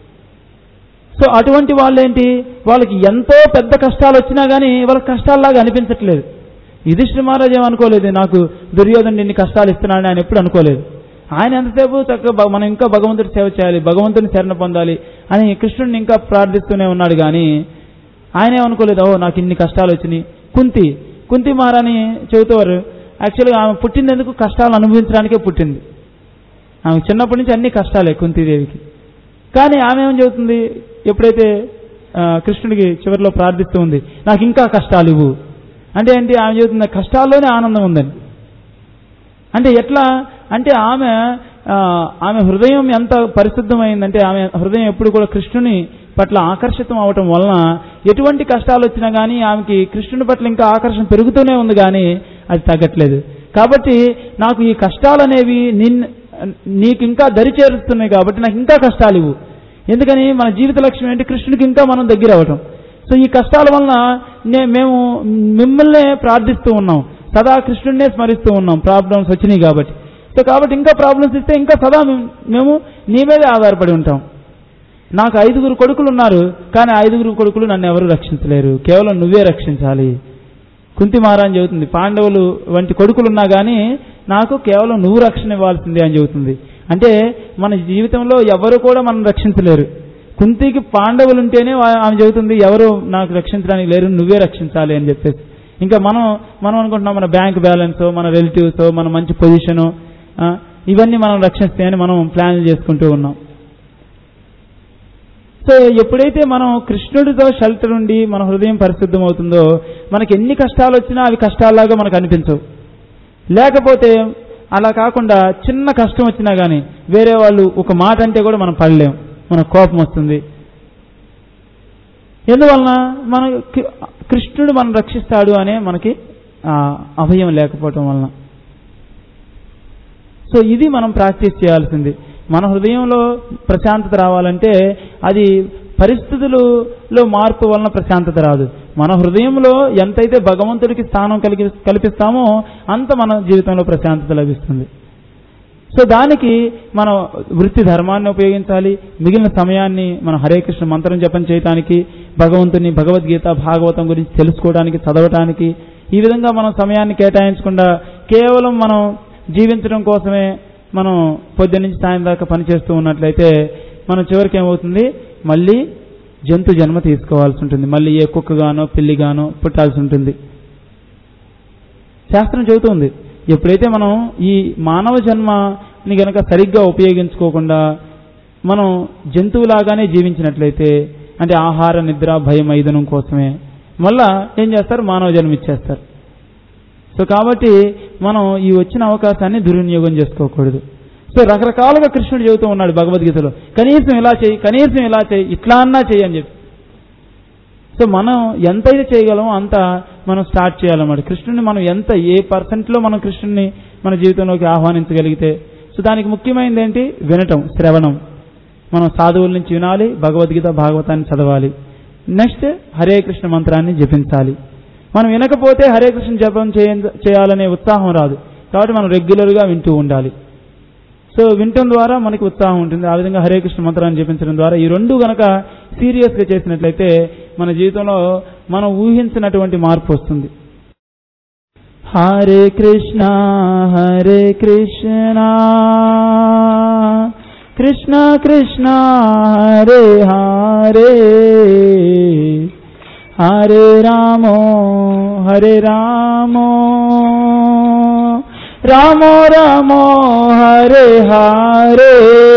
సో అటువంటి వాళ్ళు ఏంటి వాళ్ళకి ఎంతో పెద్ద కష్టాలు వచ్చినా కానీ వాళ్ళకి కష్టాల్లాగా అనిపించట్లేదు యుధిష్ఠిర మహారాజు ఏమనుకోలేదు నాకు దుర్యోధనుడు ఇన్ని కష్టాలు ఇస్తున్నాడని ఆయన ఎప్పుడు అనుకోలేదు ఆయన ఎంతసేపు చక్కగా భ- మనం ఇంకా భగవంతుడి సేవ చేయాలి భగవంతుని శరణ పొందాలి అని కృష్ణుడిని ఇంకా ప్రార్థిస్తూనే ఉన్నాడు కానీ ఆయన ఏమనుకోలేదు ఓ నాకు ఇన్ని కష్టాలు వచ్చినాయి కుంతి కుంతి మహారాణి చెబుతారు యాక్చువల్గా ఆమె పుట్టినందుకు కష్టాలు అనుభవించడానికే పుట్టింది ఆమె చిన్నప్పటి నుంచి అన్ని కష్టాలే కుంతీదేవికి కానీ ఆమె ఏమని చెబుతుంది ఎప్పుడైతే ఆ, కృష్ణుడికి చివరిలో ప్రార్థిస్తూ ఉంది నాకు ఇంకా కష్టాలు ఇవ్వు అంటే ఏంటి ఆమె చెబుతుంది కష్టాల్లోనే ఆనందం ఉందని అంటే ఎట్లా అంటే ఆమె ఆ, ఆమె హృదయం ఎంత పరిశుద్ధమైందంటే ఆమె హృదయం ఎప్పుడు కూడా కృష్ణుని పట్ల ఆకర్షితం అవటం వలన ఎటువంటి కష్టాలు వచ్చినా కానీ ఆమెకి కృష్ణుని పట్ల ఇంకా ఆకర్షణ పెరుగుతూనే ఉంది కానీ అది తగ్గట్లేదు కాబట్టి నాకు ఈ కష్టాలు అనేవి నిన్ నీకు ఇంకా దరి చేరుస్తున్నాయి కాబట్టి నాకు ఇంకా కష్టాలు ఇవ్వు ఎందుకని మన జీవిత లక్ష్యం ఏంటి కృష్ణుడికి ఇంకా మనం దగ్గర అవ్వటం సో ఈ కష్టాల వలన నే- మేము మిమ్మల్నే ప్రార్థిస్తూ ఉన్నాం సదా కృష్ణుడినే స్మరిస్తూ ఉన్నాం ప్రాబ్లమ్స్ వచ్చినాయి కాబట్టి సో కాబట్టి ఇంకా ప్రాబ్లమ్స్ ఇస్తే ఇంకా సదా మేము- మేము నీ మీదే ఆధారపడి ఉంటాం నాకు ఐదుగురు కొడుకులు ఉన్నారు కానీ ఆ ఐదుగురు కొడుకులు నన్ను ఎవరు రక్షించలేరు కేవలం నువ్వే రక్షించాలి కుంతి మహారాణి చెబుతుంది పాండవులు వంటి కొడుకులు ఉన్నా కానీ నాకు కేవలం నువ్వు రక్షణ ఇవ్వాల్సిందే అని చెబుతుంది అంటే మన జీవితంలో ఎవరు కూడా మనం రక్షించలేరు కుంతికి పాండవులు ఉంటేనే వా- ఆమె చెబుతుంది ఎవరు నాకు రక్షించడానికి లేరు నువ్వే రక్షించాలి అని చెప్పేసి ఇంకా మనం మనం అనుకుంటున్నాం మన బ్యాంక్ బ్యాలెన్స్ మన రిలేటివ్స్ మన మంచి పొజిషను ఇవన్నీ మనం రక్షిస్తే అని మనం ప్లాన్ చేసుకుంటూ ఉన్నాం సో ఎప్పుడైతే మనం కృష్ణుడితో షెల్టర్ ఉండి మన హృదయం పరిశుద్ధం అవుతుందో మనకి ఎన్ని కష్టాలు వచ్చినా అవి కష్టాల్లాగా మనకు అనిపించవు లేకపోతే అలా కాకుండా చిన్న కష్టం వచ్చినా కానీ వేరే వాళ్ళు ఒక మాట అంటే కూడా మనం పడలేం మనకు కోపం వస్తుంది ఎందువలన మన కృష్ణుడు మనం రక్షిస్తాడు అనే మనకి ఆ, అభయం లేకపోవటం వలన సో ఇది మనం ప్రాక్టీస్ చేయాల్సింది మన హృదయంలో ప్రశాంతత రావాలంటే అది పరిస్థితులలో మార్పు వలన ప్రశాంతత రాదు మన హృదయంలో ఎంతైతే భగవంతుడికి స్థానం కలిగి కల్పిస్తామో అంత మన జీవితంలో ప్రశాంతత లభిస్తుంది సో దానికి మనం వృత్తి ధర్మాన్ని ఉపయోగించాలి మిగిలిన సమయాన్ని మనం హరే కృష్ణ మంత్రం జపం చేయటానికి భగవంతుని భగవద్గీత భాగవతం గురించి తెలుసుకోవడానికి చదవటానికి ఈ విధంగా మనం సమయాన్ని కేటాయించకుండా కేవలం మనం జీవించడం కోసమే మనం పొద్దున్న నుంచి సాయం దాకా పనిచేస్తూ ఉన్నట్లయితే మనం చివరికి ఏమవుతుంది మళ్ళీ జంతు జన్మ తీసుకోవాల్సి ఉంటుంది మళ్ళీ ఏ కుక్కగానో పిల్లిగానో పుట్టాల్సి ఉంటుంది శాస్త్రం చెబుతుంది ఎప్పుడైతే మనం ఈ మానవ జన్మని గనక సరిగ్గా ఉపయోగించుకోకుండా మనం జంతువులాగానే జీవించినట్లయితే అంటే ఆహార నిద్ర భయం ఐదనం కోసమే మళ్ళా ఏం చేస్తారు మానవ జన్మ ఇచ్చేస్తారు సో కాబట్టి మనం ఈ వచ్చిన అవకాశాన్ని దుర్వినియోగం చేసుకోకూడదు సో రకరకాలుగా కృష్ణుడు చెబుతూ ఉన్నాడు భగవద్గీతలో కనీసం ఇలా చేయి కనీసం ఇలా చేయి ఇట్లా అన్నా చేయి అని చెప్పి సో మనం ఎంతైతే చేయగలమో అంత మనం స్టార్ట్ చేయాలన్నమాట కృష్ణుని మనం ఎంత ఏ పర్సెంట్లో మనం కృష్ణుని మన జీవితంలోకి ఆహ్వానించగలిగితే సో దానికి ముఖ్యమైనది ఏంటి వినటం శ్రవణం మనం సాధువుల నుంచి వినాలి భగవద్గీత భాగవతాన్ని చదవాలి నెక్స్ట్ హరే కృష్ణ మంత్రాన్ని జపించాలి మనం వినకపోతే హరే కృష్ణ జపం చేయ- చేయాలనే ఉత్సాహం రాదు కాబట్టి మనం రెగ్యులర్గా వింటూ ఉండాలి సో వినటం ద్వారా మనకి ఉత్సాహం ఉంటుంది ఆ విధంగా హరే కృష్ణ మంత్రాన్ని జపించడం ద్వారా ఈ రెండు గనక సీరియస్గా చేసినట్లయితే మన జీవితంలో మనం ఊహించినటువంటి మార్పు వస్తుంది హరే కృష్ణ హరే కృష్ణ కృష్ణ కృష్ణ హరే హరే హరే రామో హరే రామో రామో రామో హరే హరే